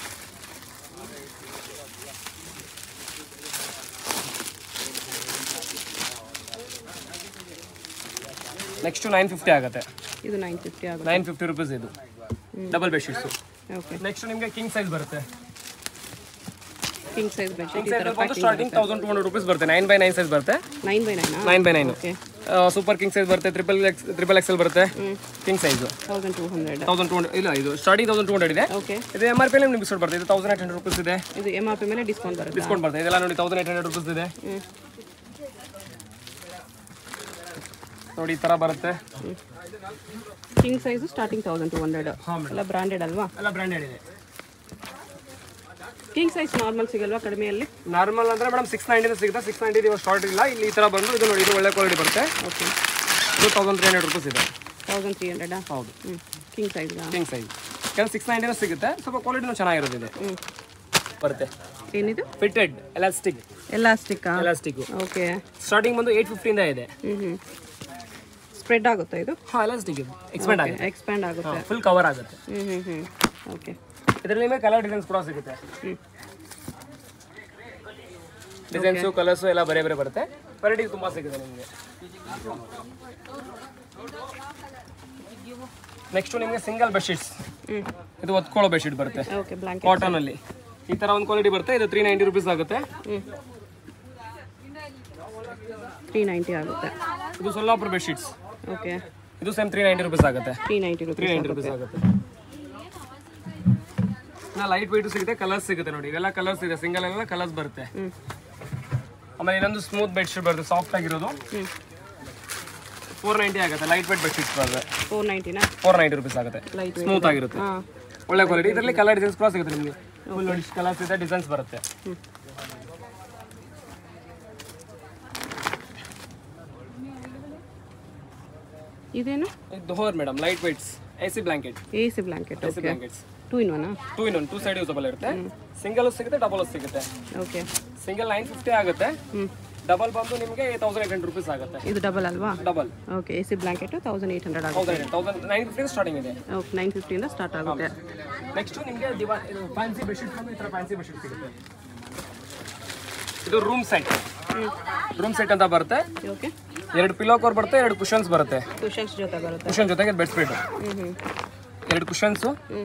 ನೆಕ್ಸ್ಟ್ ನೈನ್ ಫಿಫ್ಟಿ ಆಗುತ್ತೆ ಇದು ನೈನ್ ಫಿಫ್ಟಿ ಆಗುತ್ತೆ ನೈನ್ ಫಿಫ್ಟಿ ರುಪೀಸ್ ಇದು ಡಬಲ್ ಬೆಡ್ಶೀಟ್ಸು ಓಕೆ ನೆಕ್ಸ್ಟ್ ನಿಮಗೆ ಕಿಂಗ್ ಸೈಜ್ ಬರುತ್ತೆ ಕಿಂಗ್ ಸೈಜ್ ಬೆಡ್ಶೀಟ್ ಕಿಂಗ್ ಈ ಸೈಜ್ ಥರ ಬಂದು starting thousand two hundred rupees ಬರುತ್ತೆ ನೈನ್ ಬೈ ನೈನ್ ಸೈಜ್ ಬರುತ್ತೆ ನೈನ್ ಬೈ ನೈನಾ nine by nine okay super king size ಬರುತ್ತೆ ಟ್ರಿಪಲ್ ಎಕ್ಸ್ ಟ್ರಿಪಲ್ ಎಕ್ಸೆಲ್ ಬರುತ್ತೆ king size thousand two hundred thousand two hundred ಇಲ್ಲ ಇದು starting thousand two hundred ಇದೆ okay ಇದು M R P ನಿಮ್ಗೆ discount ಬರುತ್ತೆ ಇದು ತೌಸಂಡ್ ಏಟ್ ಹಂಡ್ರೆಡ್ ರುಪೀಸ್ ಇದೆ ಇದು ಎಮ್ ಆರ್ ಪಿ ಮೇಲೆ ಡಿಸ್ಕೌಂಟ್ ಬರುತ್ತೆ ಡಿಸ್ಕೌಂಟ್ ಬರುತ್ತೆ ಇದೆಲ್ಲ ನೋಡಿ ತೌಸಂಡ್ ಏಟ್ ಹಂಡ್ರೆಡ್ ರುಪೀಸ್ ಇದೆ ಹ್ಞೂ ನೋಡಿ ಈ ಥರ ಬರುತ್ತೆ king size starting thousand two hundred ಎಲ್ಲ ಬ್ರಾಂಡೆಡ್ ಅಲ್ವಾ ಎಲ್ಲ ಬ್ರ್ಯಾಂಡೆಡ್ ಇದೆ ಕಿಂಗ್ ಸೈಜ್ ನಾರ್ಮಲ್ ಸಿಗಲ್ವಾ ಕಡಿಮೆಯಲ್ಲಿ ನಾರ್ಮಲ್ ಅಂದ್ರೆ ಮೇಡಮ್ ಸಿಕ್ಸ್ ನೈಂಟಿನ ಸಿಗುತ್ತೆ ಸಿಕ್ಸ್ ನೈಂಟಿ ಇವಾಗ ಸ್ಟಾರ್ಟ್ ಇಲ್ಲ ಇಲ್ಲಿ ಈ ಥರ ಬಂದು ಇದು ನೋಡಿ ಇದು ಒಳ್ಳೆ ಕ್ವಾಲಿಟಿ ಬರುತ್ತೆ ಓಕೆ ಇದು ತೌಸಂಡ್ ತ್ರೀ ಹಂಡ್ರೆಡ್ ರುಪೀಸ್ ಇದೆ ತೌಸಂಡ್ ತ್ರೀ ಹಂಡ್ರೆಡಾ ಹೌದು ಹ್ಞೂ ಕಿಂಗ್ ಸೈಜ್ಗಾ ಕಿಂಗ್ ಸೈಜ್ ಕೆಲವು ಸಿಕ್ಸ್ ನೈಂಟಿನ ಸಿಗುತ್ತೆ ಸ್ವಲ್ಪ ಕ್ವಾಲಿಟಿನೂ ಚೆನ್ನಾಗಿರುತ್ತೆ ಇದೆ ಹ್ಞೂ ಬರುತ್ತೆ ಏನಿದು ಫಿಟೆಡ್ ಎಲಾಸ್ಟಿಕ್ ಎಲಾಸ್ಟಿಕ್ಕಾ ಎಲಾಸ್ಟಿಕ್ ಓಕೆ ಸ್ಟಾರ್ಟಿಂಗ್ ಬಂದು ಏಯ್ಟ್ ಫಿಫ್ಟಿಯಿಂದ ಇದೆ ಹ್ಞೂ ಹ್ಞೂ ಸ್ಪ್ರೆಡ್ ಆಗುತ್ತಾ ಇದು ಹಾಂ ಎಲಾಸ್ಟಿಕ್ ಇದು ಎಕ್ಸ್ಪೆಂಡ್ ಆಗುತ್ತೆ ಎಕ್ಸ್ಪ್ಯಾಂಡ್ ಆಗುತ್ತೆ ಫುಲ್ ಕವರ್ ಆಗುತ್ತೆ ಹ್ಞೂ ಹ್ಞೂ ಹ್ಞೂ ಓಕೆ ಇದರಲ್ಲಿ ನಿಮಗೆ ಕಲರ್ ಡಿಸೈನ್ಸ್ ಕೂಡ ಸಿಗುತ್ತೆ ಹ್ಞೂ ಡಿಸೈನ್ಸು ಕಲರ್ಸು ಎಲ್ಲ ಬೇರೆ ಬೇರೆ ಬರುತ್ತೆ ವೆರೈಟಿ ತುಂಬಾ ಸಿಗುತ್ತೆ ನಿಮಗೆ ನೆಕ್ಸ್ಟ್ ನಿಮಗೆ ಸಿಂಗಲ್ ಬೆಡ್ಶೀಟ್ಸ್ ಹ್ಞೂ ಇದು ಒತ್ಕೊಳ್ಳೋ ಬೆಡ್ಶೀಟ್ ಬರುತ್ತೆ ಓಕೆ ಬ್ಲಾಂಕೆಟ್ ಕಾಟನ್ ಅಲ್ಲಿ ಈ ತರ ಒಂದು ಕ್ವಾಲಿಟಿ ಬರುತ್ತೆ ಇದು ತ್ರೀ ನೈಂಟಿ ರುಪೀಸ್ ಆಗುತ್ತೆ ಹ್ಞೂ ತ್ರೀ ನೈಂಟಿ ಆಗುತ್ತೆ ಇದು ಸೊಲ್ಲಾಪುರ ಬೆಡ್ಶೀಟ್ಸ್ ಓಕೆ ಇದು ಸೇಮ್ ತ್ರೀ ನೈಂಟಿ ರುಪೀಸ್ ಆಗುತ್ತೆ three ninety three rupees ninety rupees ಆಗುತ್ತೆ ಇನ್ನ ಲೈಟ್ ವೆಯ್ಟ್ ಸಿಗುತ್ತೆ ಕಲರ್ಸ್ ಸಿಗುತ್ತೆ ನೋಡಿ ಇವೆಲ್ಲ ಕಲರ್ಸ್ ಇದೆ ಸಿಂಗಲ್ ಎಲ್ಲ ಕಲರ್ಸ್ ಬರುತ್ತೆ ಹ್ಞೂ ಆಮೇಲೆ ಇನ್ನೊಂದು ಸ್ಮೂತ್ ಬೆಡ್ಶೀಟ್ ಬರುತ್ತೆ ಸಾಫ್ಟ್ ಆಗಿರೋದು ಹ್ಞೂ ಫೋರ್ ನೈಂಟಿ ಆಗುತ್ತೆ ಲೈಟ್ ವೆಯ್ಟ್ ಬೆಡ್ಶೀಟ್ಸ್ ಬರುತ್ತೆ ಫೋರ್ ನೈಂಟಿನಾ ಫೋರ್ ನೈಂಟಿ ರುಪೀಸ್ ಆಗುತ್ತೆ ಲೈಟ್ ಸ್ಮೂತ್ ಆಗಿರುತ್ತೆ ಹಾಂ ಒಳ್ಳೆ ಕ್ವಾಲಿಟಿ ಇದರಲ್ಲಿ ಕಲರ್ ಡಿಸೈನ್ಸ್ ಕೂಡ ಸಿಗುತ್ತೆ ನಿಮಗೆ ಫುಲ್ ಕಲರ್ಸ್ ಇದೆ ಡಿಸೈನ್ಸ್ ಬರುತ್ತೆ ಇದೇನು ಇದು dohar madam light weights A C blanket A C blanket A C okay blankets two in ಒನಾ two in one two side usable ಇರುತ್ತೆ ಸಿಂಗಲ್ ಸಿಗುತ್ತೆ ಡಬಲ್ ಸಿಗುತ್ತೆ ಓಕೆ ಸಿಂಗಲ್ ನೈನ್ ಫಿಫ್ಟಿ ಆಗುತ್ತೆ ಹ್ಞೂ ಡಬಲ್ ಬಂದು ನಿಮಗೆ ತೌಸಂಡ್ ಏಟ್ ಹಂಡ್ರೆಡ್ ರುಪೀಸ್ ಆಗುತ್ತೆ ಇದು ಡಬಲ್ ಅಲ್ವಾ double okay A C blanket thousand eight hundred ಆಗುತ್ತೆ thousand thousand nine fifty starting ಇದೆ ಓಕೆ ನೈನ್ ಫಿಫ್ಟಿಯಿಂದ ಸ್ಟಾರ್ಟ್ ಆಗುತ್ತೆ ನೆಕ್ಸ್ಟ್ ನಿಮಗೆ ದಿವಾ ಇದು ಫ್ಯಾನ್ಸಿ ಬೆಡ್ಶೀಟ್ ಬಂದು ಈ ಥರ ಫ್ಯಾನ್ಸಿ ಬೆಡ್ಶೀಟ್ ಸಿಗುತ್ತೆ ಇದು ರೂಮ್ ಸೆಟ್ ರೂಮ್ ಸೆಟ್ ಅಂತ ಬರುತ್ತೆ ಓಕೆ ಎರಡು ಪಿಲೋ ಕವರ್ ಬರುತ್ತೆ ಎರಡು ಕುಷನ್ಸ್ ಬರುತ್ತೆ ಕುಷನ್ಸ್ ಜೊತೆ ಬರುತ್ತೆ ಕುಷನ್ ಜೊತೆಗೆ ಬೆಡ್ ಸ್ಪ್ರೆಡ್ ಹ್ಞೂ ಹ್ಞೂ ಎರಡು ಕುಷನ್ಸು ಹ್ಞೂ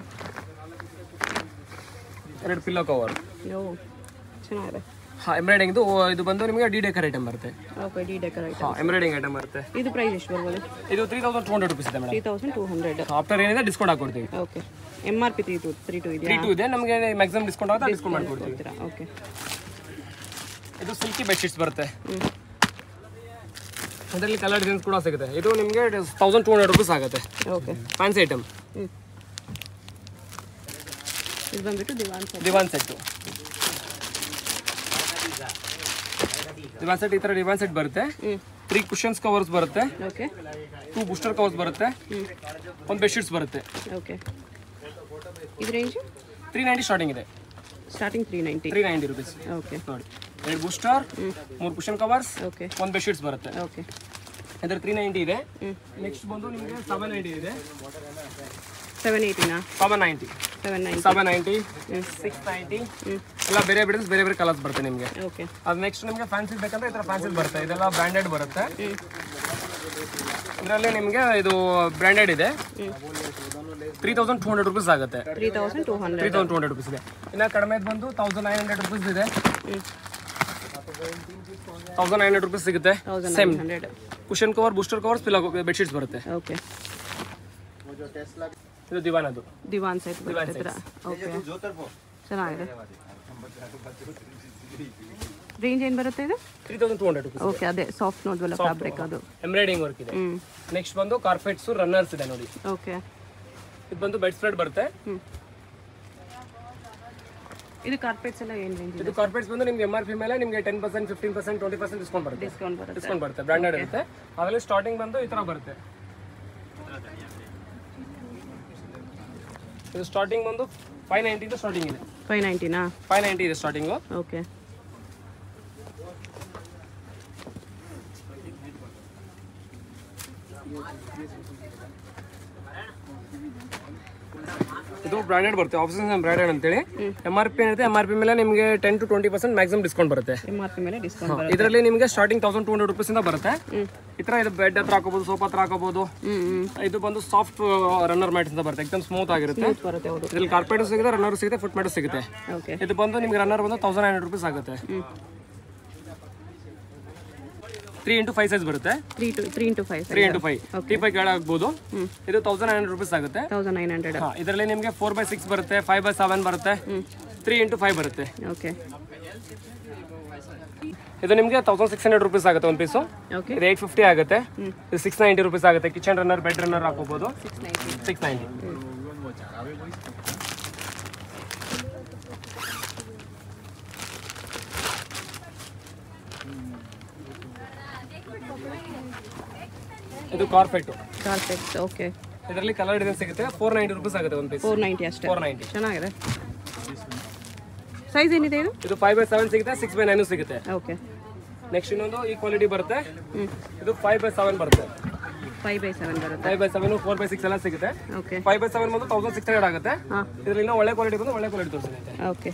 ಎರಡು ಪಿಲ್ಲೋ ಕವರ್ ಓ ಚೆನ್ನಾಗಿದೆ ಹಾಂ ಎಂಬ್ರಾಯ್ಡಿಂಗ್ ಇದು ಇದು ಬಂದು ನಿಮಗೆ ಡಿ ಡೆಕರ್ ಐಟಮ್ ಬರುತ್ತೆ ಓಕೆ ಡಿ ಡೆಕೋರೇಟ್ ಹಾಂ ಎಂಬ್ರಾಯ್ಡಿಂಗ್ ಐಟಮ್ ಬರುತ್ತೆ ಇದು ಪ್ರೈಸ್ ಎಷ್ಟು ಬರ್ಬೋದು ಇದು three thousand two hundred rupees ಇದೆ madam three thousand two hundred after ಏನಿದೆ ಡಿಸ್ಕೌಂಟ್ ಹಾಕೊಡ್ತೀವಿ okay M R P three to three to three ಇದೆಯಾ ಟೂ ಇದೆ ನಮಗೆ ಮ್ಯಾಕ್ಸಿಮಮ್ ಡಿಸ್ಕೌಂಟ್ ಆಗುತ್ತೆ ಡಿಸ್ಕೌಂಟ್ ಮಾಡ್ಕೊಡ್ತೀವಿ ಕೊಡ್ತೀರಾ ಓಕೆ ಇದು ಸಿಲ್ಕಿ ಬೆಡ್ಶೀಟ್ಸ್ ಬರುತ್ತೆ ಹ್ಞೂ ಅದರಲ್ಲಿ ಕಲರ್ ಡಿಸೈನ್ಸ್ ಕೂಡ ಸಿಗುತ್ತೆ ಇದು ನಿಮಗೆ ತೌಸಂಡ್ ಟೂ ಹಂಡ್ರೆಡ್ ರುಪೀಸ್ ಆಗುತ್ತೆ ಓಕೆ ಫ್ಯಾನ್ಸಿ ಐಟಮ್ ಹ್ಞೂ ಇದು ಬಂದ್ಬಿಟ್ಟು divan sir divan set divan set ಈ ಥರ ದಿವಾನ್ ಸೆಟ್ ಬರುತ್ತೆ ಹ್ಞೂ ತ್ರೀ ಕುಷನ್ಸ್ ಕವರ್ಸ್ ಬರುತ್ತೆ ಓಕೆ ಟೂ ಬೂಸ್ಟರ್ ಕವರ್ಸ್ ಬರುತ್ತೆ ಹ್ಞೂ ಒಂದು ಬೆಡ್ಶೀಟ್ಸ್ ಬರುತ್ತೆ ಓಕೆ ಇದು ರೇಂಜು ತ್ರೀ ನೈಂಟಿ ಸ್ಟಾರ್ಟಿಂಗ್ ಇದೆ starting three ninety three ninety rupees okay ನೋಡಿ ಎರಡು ಬೂಸ್ಟರ್ ಮೂರು ಕುಷನ್ ಕವರ್ಸ್ ಓಕೆ ಒಂದು ಬೆಡ್ಶೀಟ್ಸ್ ಬರುತ್ತೆ ಓಕೆ ಇದ್ರ ತ್ರೀ ನೈಂಟಿ ಇದೆ ಹ್ಞೂ ನೆಕ್ಸ್ಟ್ ಬಂದು ನಿಮಗೆ ಸೆವೆನ್ ನೈಂಟಿ ಇದೆ ಸೆವೆನ್ ಏಯ್ಟಿನಾ seven ninety seven ninety seven ninety six ninety ಎಲ್ಲ ಬೇರೆ ಬೇರೆ ಬೇರೆ ಬೇರೆ ಕಲರ್ಸ್ ಬರುತ್ತೆ ನಿಮಗೆ ಓಕೆ ಅದು ನೆಕ್ಸ್ಟ್ ನಿಮಗೆ ಫ್ಯಾನ್ಸಿ ಬೇಕಂದ್ರೆ ಈ ಥರ ಫ್ಯಾನ್ಸಿ ಬರುತ್ತೆ ಇದೆಲ್ಲ ಬ್ರ್ಯಾಂಡೆಡ್ ಬರುತ್ತೆ ಇದರಲ್ಲಿ ನಿಮಗೆ ಇದು ಬ್ರ್ಯಾಂಡೆಡ್ ಇದೆ three thousand two hundred rupees ಆಗುತ್ತೆ three thousand two three hundred thousand two hundred rupees ಇದೆ ಇನ್ನು ಕಡಿಮೆ ಬಂದು ತೌಸಂಡ್ ನೈನ್ ಹಂಡ್ರೆಡ್ ರುಪೀಸ್ ಇದೆ ತೌಸಂಡ್ ನೈನ್ ಹಂಡ್ರೆಡ್ ರುಪೀಸ್ ಸಿಗುತ್ತೆ thousand same nine hundred cushion cover booster covers pillow bedsheets ಬರುತ್ತೆ okay ಇದು divan ಅದು ದಿವಾನ್ ಸೆಟ್ ಬರ್ತಿದ್ರ ಓಕೆ ಚೆನ್ನಾಗಿದೆ ರೇಂಜ್ ಏನು ಬರುತ್ತೆ ಇದು three thousand two hundred rupees okay ಅದೇ ಸಾಫ್ಟ್ ನೋಡ್ವಲ್ಲ ಫ್ಯಾಬ್ರಿಕ್ ಅದು ಎಂಬ್ರಾಯ್ಡಿಂಗ್ ವರ್ಕ್ ಇದೆ ಹ್ಞೂ ನೆಕ್ಸ್ಟ್ ಬಂದು ಕಾರ್ಪೆಟ್ಸ್ ರನ್ನರ್ಸ್ ಇದೆ ನೋಡಿ ಓಕೆ ಇದು ಬಂದು ಬೆಡ್ ಸ್ಪ್ರೆಡ್ ಬರುತ್ತೆ ಹ್ಞೂ ಇದು ಕಾರ್ಪೆಟ್ಸ್ ಎಲ್ಲ ಏನು ರೇಂಜ್ ಇದೆ ಇದು ಕಾರ್ಪೆಟ್ಸ್ ಬಂದು ನಿಮ್ಗೆ ಎಮ್ ಆರ್ ಪಿ ಮೇಲೆ ನಿಮಗೆ ten percent fifteen percent twenty percent discount ಬರುತ್ತೆ ಡಿಸ್ಕೌಂಟ್ ಬರುತ್ತೆ ಡಿಸ್ಕೌಂಟ್ ಬರುತ್ತೆ ಬ್ರ್ಯಾಂಡೆಡ್ ಇರುತ್ತೆ ಅದರಲ್ಲಿ ಸ್ಟಾರ್ಟಿಂಗ್ ಬಂದು ಈ ಥರ ಬರುತ್ತೆ ಇದು ಸ್ಟಾರ್ಟಿಂಗ್ ಬಂದು ಫೈವ್ ನೈಂಟಿಯಿಂದ ಸ್ಟಾರ್ಟಿಂಗ್ ಇದೆ ಫೈವ್ ನೈಂಟಿನಾ ಫೈವ್ ನೈಂಟಿ ಇದೆ ಸ್ಟಾರ್ಟಿಂಗು ಓಕೆ ಇದು ಬ್ರ್ಯಾಂಡೆಡ್ ಬರುತ್ತೆ ಆಫೀಸ್ ಬ್ರ್ಯಾಂಡೆಡ್ ಅಂತೇಳಿ ಎಮ್ ಆರ್ ಪಿ ಏನಿದೆ ಎಮ್ ಆರ್ ಪಿ ಮೇಲೆ ನಿಮಗೆ ten to twenty percent maximum discount ಬರುತ್ತೆ ಎಮ್ ಆರ್ ಪಿ ಮೇಲೆ ಡಿಸ್ಕೌಂಟ್ ಬರುತ್ತೆ ಇದರಲ್ಲಿ ನಿಮಗೆ ಸ್ಟಾರ್ಟಿಂಗ್ ತೌಸಂಡ್ ಟೂ ಹಂಡ್ರೆಡ್ ರುಪೀಸಿಂದ ಬರುತ್ತೆ ಈ ಥರ ಇದು ಬೆಡ್ ಹತ್ರ ಹಾಕೋಬೋದು ಸೋಫಾ ಹತ್ರ ಹಾಕೋಬೋದು ಹ್ಞೂ ಹ್ಞೂ ಇದು ಬಂದು ಸಾಫ್ಟ್ ರನ್ನರ್ ಮ್ಯಾಟ್ಸ್ ಅಂತ ಬರುತ್ತೆ ಎಕ್ದಮ್ ಸ್ಮೂತ್ ಆಗಿರುತ್ತೆ ಬರುತ್ತೆ ಹೌದು ಇದ್ರಲ್ಲಿ ಕಾರ್ಪೆಟ್ ಸಿಗುತ್ತೆ ರನ್ನರ್ ಸಿಗುತ್ತೆ ಫುಟ್ ಮ್ಯಾಟ್ ಸಿಗುತ್ತೆ ಓಕೆ ಇದು ಬಂದು ನಿಮ್ಗೆ ರನ್ನರ್ ಬಂದು ತೌಸಂಡ್ ಹಂಡ್ರೆಡ್ ರುಪೀಸ್ ಆಗುತ್ತೆ ಹ್ಞೂ ತ್ರೀ ಇಂಟು ಫೈವ್ ಸೈಜ್ ಬರುತ್ತೆ three to three into five three into five three five ಕೆಳಗೆ ಆಗ್ಬೋದು ಇದು ತೌಸಂಡ್ ಹಂಡ್ರೆಡ್ ರುಪೀಸ್ ಆಗುತ್ತೆ ತೌಸಂಡ್ ನೈನ್ ಹಂಡ್ರೆಡ್ ಹಾ ಇದರಲ್ಲಿ ನಿಮಗೆ ಫೋರ್ ಬೈ ಸಿಕ್ಸ್ ಬರುತ್ತೆ ಫೈವ್ ಬೈ ಸೆವೆನ್ ಬರುತ್ತೆ ತ್ರೀ ಇಂಟು ಫೈವ್ ಬರುತ್ತೆ ಓಕೆ ಇದು ನಿಮಗೆ ತೌಸಂಡ್ ಸಿಕ್ಸ್ ಹಂಡ್ರೆಡ್ ರುಪೀಸ್ ಆಗುತ್ತೆ ಒಂದು ಪೀಸು ಓಕೆ ಇದು ಏಟ್ ಫಿಫ್ಟಿ ಆಗುತ್ತೆ ಇದು ಸಿಕ್ಸ್ ನೈಂಟಿ ರುಪೀಸ್ ಆಗುತ್ತೆ ಕಿಚನ್ ರನ್ನರ್ ಬೆಡ್ ರನ್ನರ್ ಹಾಕೋಬಹುದು ಸಿಕ್ಸ್ ನೈಂಟಿ ಸಿಕ್ಸ್ ನೈಂಟಿ ಇದು ಕಾರ್ಪೆಟ್ ಕಾರ್ಪೆಟ್ಸ್ ಓಕೆ ಇದರಲ್ಲಿ ಕಲರ್ ಡಿಸೈನ್ ಸಿಗುತ್ತೆ ಫೋರ್ ನೈಂಟಿ ರುಪೀಸ್ ಆಗುತ್ತೆ ಒಂದು ಪೀಸ್ ಫೋರ್ ನೈಂಟಿ ಅಷ್ಟೇ ಫೋರ್ ನೈಂಟಿ ಚೆನ್ನಾಗಿದೆ ಸೈಜ್ ಏನಿದೆ ಇದು ಇದು ಫೈವ್ ಬೈ ಸೆವೆನ್ ಸಿಗುತ್ತೆ ಸಿಕ್ಸ್ ಬೈ ನೈನು ಸಿಗುತ್ತೆ ಓಕೆ ನೆಕ್ಸ್ಟ್ ಇನ್ನೊಂದು ಈ ಕ್ವಾಲಿಟಿ ಬರುತ್ತೆ ಇದು ಫೈವ್ ಬೈ ಸೆವೆನ್ ಬರುತ್ತೆ ಫೈವ್ ಬೈ ಸೆವೆನ್ ಬರುತ್ತೆ five by seven four by six ಎಲ್ಲ ಸಿಗುತ್ತೆ ಓಕೆ ಫೈವ್ ಬೈ ಸೆವೆನ್ ಬಂದು ತೌಸಂಡ್ ಸಿಕ್ಸ್ ಹಂಡ್ರೆಡ್ ಆಗುತ್ತೆ ಹಾಂ ಇದರಲ್ಲಿ ಇನ್ನೂ ಒಳ್ಳೆ ಕ್ವಾಲಿಟಿ ಬಂದು ಒಳ್ಳೆ ಕ್ವಾಲಿಟಿ ತೋರಿಸಿದೆ ಓಕೆ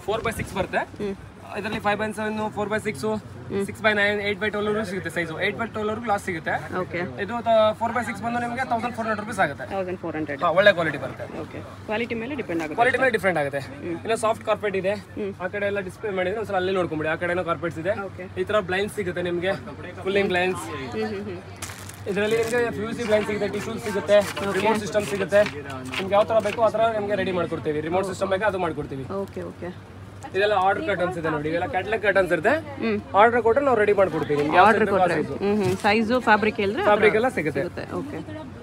ಫೋರ್ ಬೈ ಸಿಕ್ಸ್ ಬರುತ್ತೆ ಇದರಲ್ಲಿ five by seven four by six six by nine eight by twelve ಸಿಗುತ್ತೆ size eight by twelve glass ಸಿಗುತ್ತೆ ಓಕೆ ಇದು ಫೋರ್ ಬೈ ಸಿಕ್ಸ್ ಬಂದು ನಿಮಗೆ ತೌಸಂಡ್ ಫೋರ್ ಹಂಡ್ರೆಡ್ ರುಪೀಸ್ ಆಗುತ್ತೆ ತೌಸಂಡ್ ಫೋರ್ ಹಂಡ್ರೆಡ್ ಹಾ, ಒಳ್ಳೆ ಕ್ವಾಲಿಟಿ ಬರುತ್ತೆ ಓಕೆ ಕ್ವಾಲಿಟಿ ಮೇಲೆ ಡಿಪೆಂಡ್ ಆಗುತ್ತೆ ಕ್ವಾಲಿಟಿ ಮೇಲೆ ಡಿಫ್ರೆಂಟ್ ಆಗುತ್ತೆ ಇನ್ನು ಸಾಫ್ಟ್ ಕಾರ್ಪೆಟ್ ಇದೆ ಆ ಕಡೆ ಎಲ್ಲ ಡಿಸ್ಪ್ಲೇ ಮಾಡಿದ್ರೆ ಒಂದ್ಸಲ ಅಲ್ಲಿ ನೋಡ್ಕೊಂಬಿಡಿ ಆ ಕಡೆನೂ ಕಾರ್ಪೆಟ್ಸ್ ಇದೆ ಓಕೆ ಈ ತರ ಬ್ಲೈಂಡ್ಸ್ ಸಿಗುತ್ತೆ ನಿಮಗೆ ಕೂಲಿಂಗ್ ಬ್ಲೈಂಡ್ಸ್ ಇದರಲ್ಲಿ ನಿಮಗೆ ಪಿ ಯು ಸಿ ಬ್ಲೈಂಡ್ ಸಿಗುತ್ತೆ ಟಿಶ್ಯೂಸ್ ಸಿಗುತ್ತೆ ರಿಮೋಟ್ ಸಿಸ್ಟಮ್ ಸಿಗುತ್ತೆ ನಿಮ್ಗೆ ಯಾವ ತರ ಬೇಕೋ ಆ ತರ ನಿಮಗೆ ರೆಡಿ ಮಾಡ್ಕೊಡ್ತೀವಿ ರಿಮೋಟ್ ಸಿಸ್ಟಮ್ ಬೇಕಾ ಅದು ಮಾಡ್ಕೊಡ್ತೀವಿ ಓಕೆ ಓಕೆ ಇದೆಲ್ಲ ಆರ್ಡರ್ ಕಟನ್ಸ್ ಇದೆ ನೋಡಿ ಇವೆಲ್ಲ ಕ್ಯಾಟ್ಲಾಗ್ ಕಟನ್ಸ್ ಇರುತ್ತೆ ಆರ್ಡರ್ ಕೊಟ್ಟರೆ ನಾವು ರೆಡಿ ಮಾಡ್ಕೊಡ್ತೀವಿ ನಿಮ್ಗೆ ಯಾವ ಆರ್ಡರ್ ಕೊಟ್ಟರೆ ಹ್ಞೂ ಹ್ಞೂ ಸೈಜು ಫ್ಯಾಬ್ರಿಕ್ ಹೇಳಿದ್ರೆ ಫ್ಯಾಬ್ರಿಕ್ ಎಲ್ಲ ಸಿಗುತ್ತೆ ಸಿಗುತ್ತೆ ಓಕೆ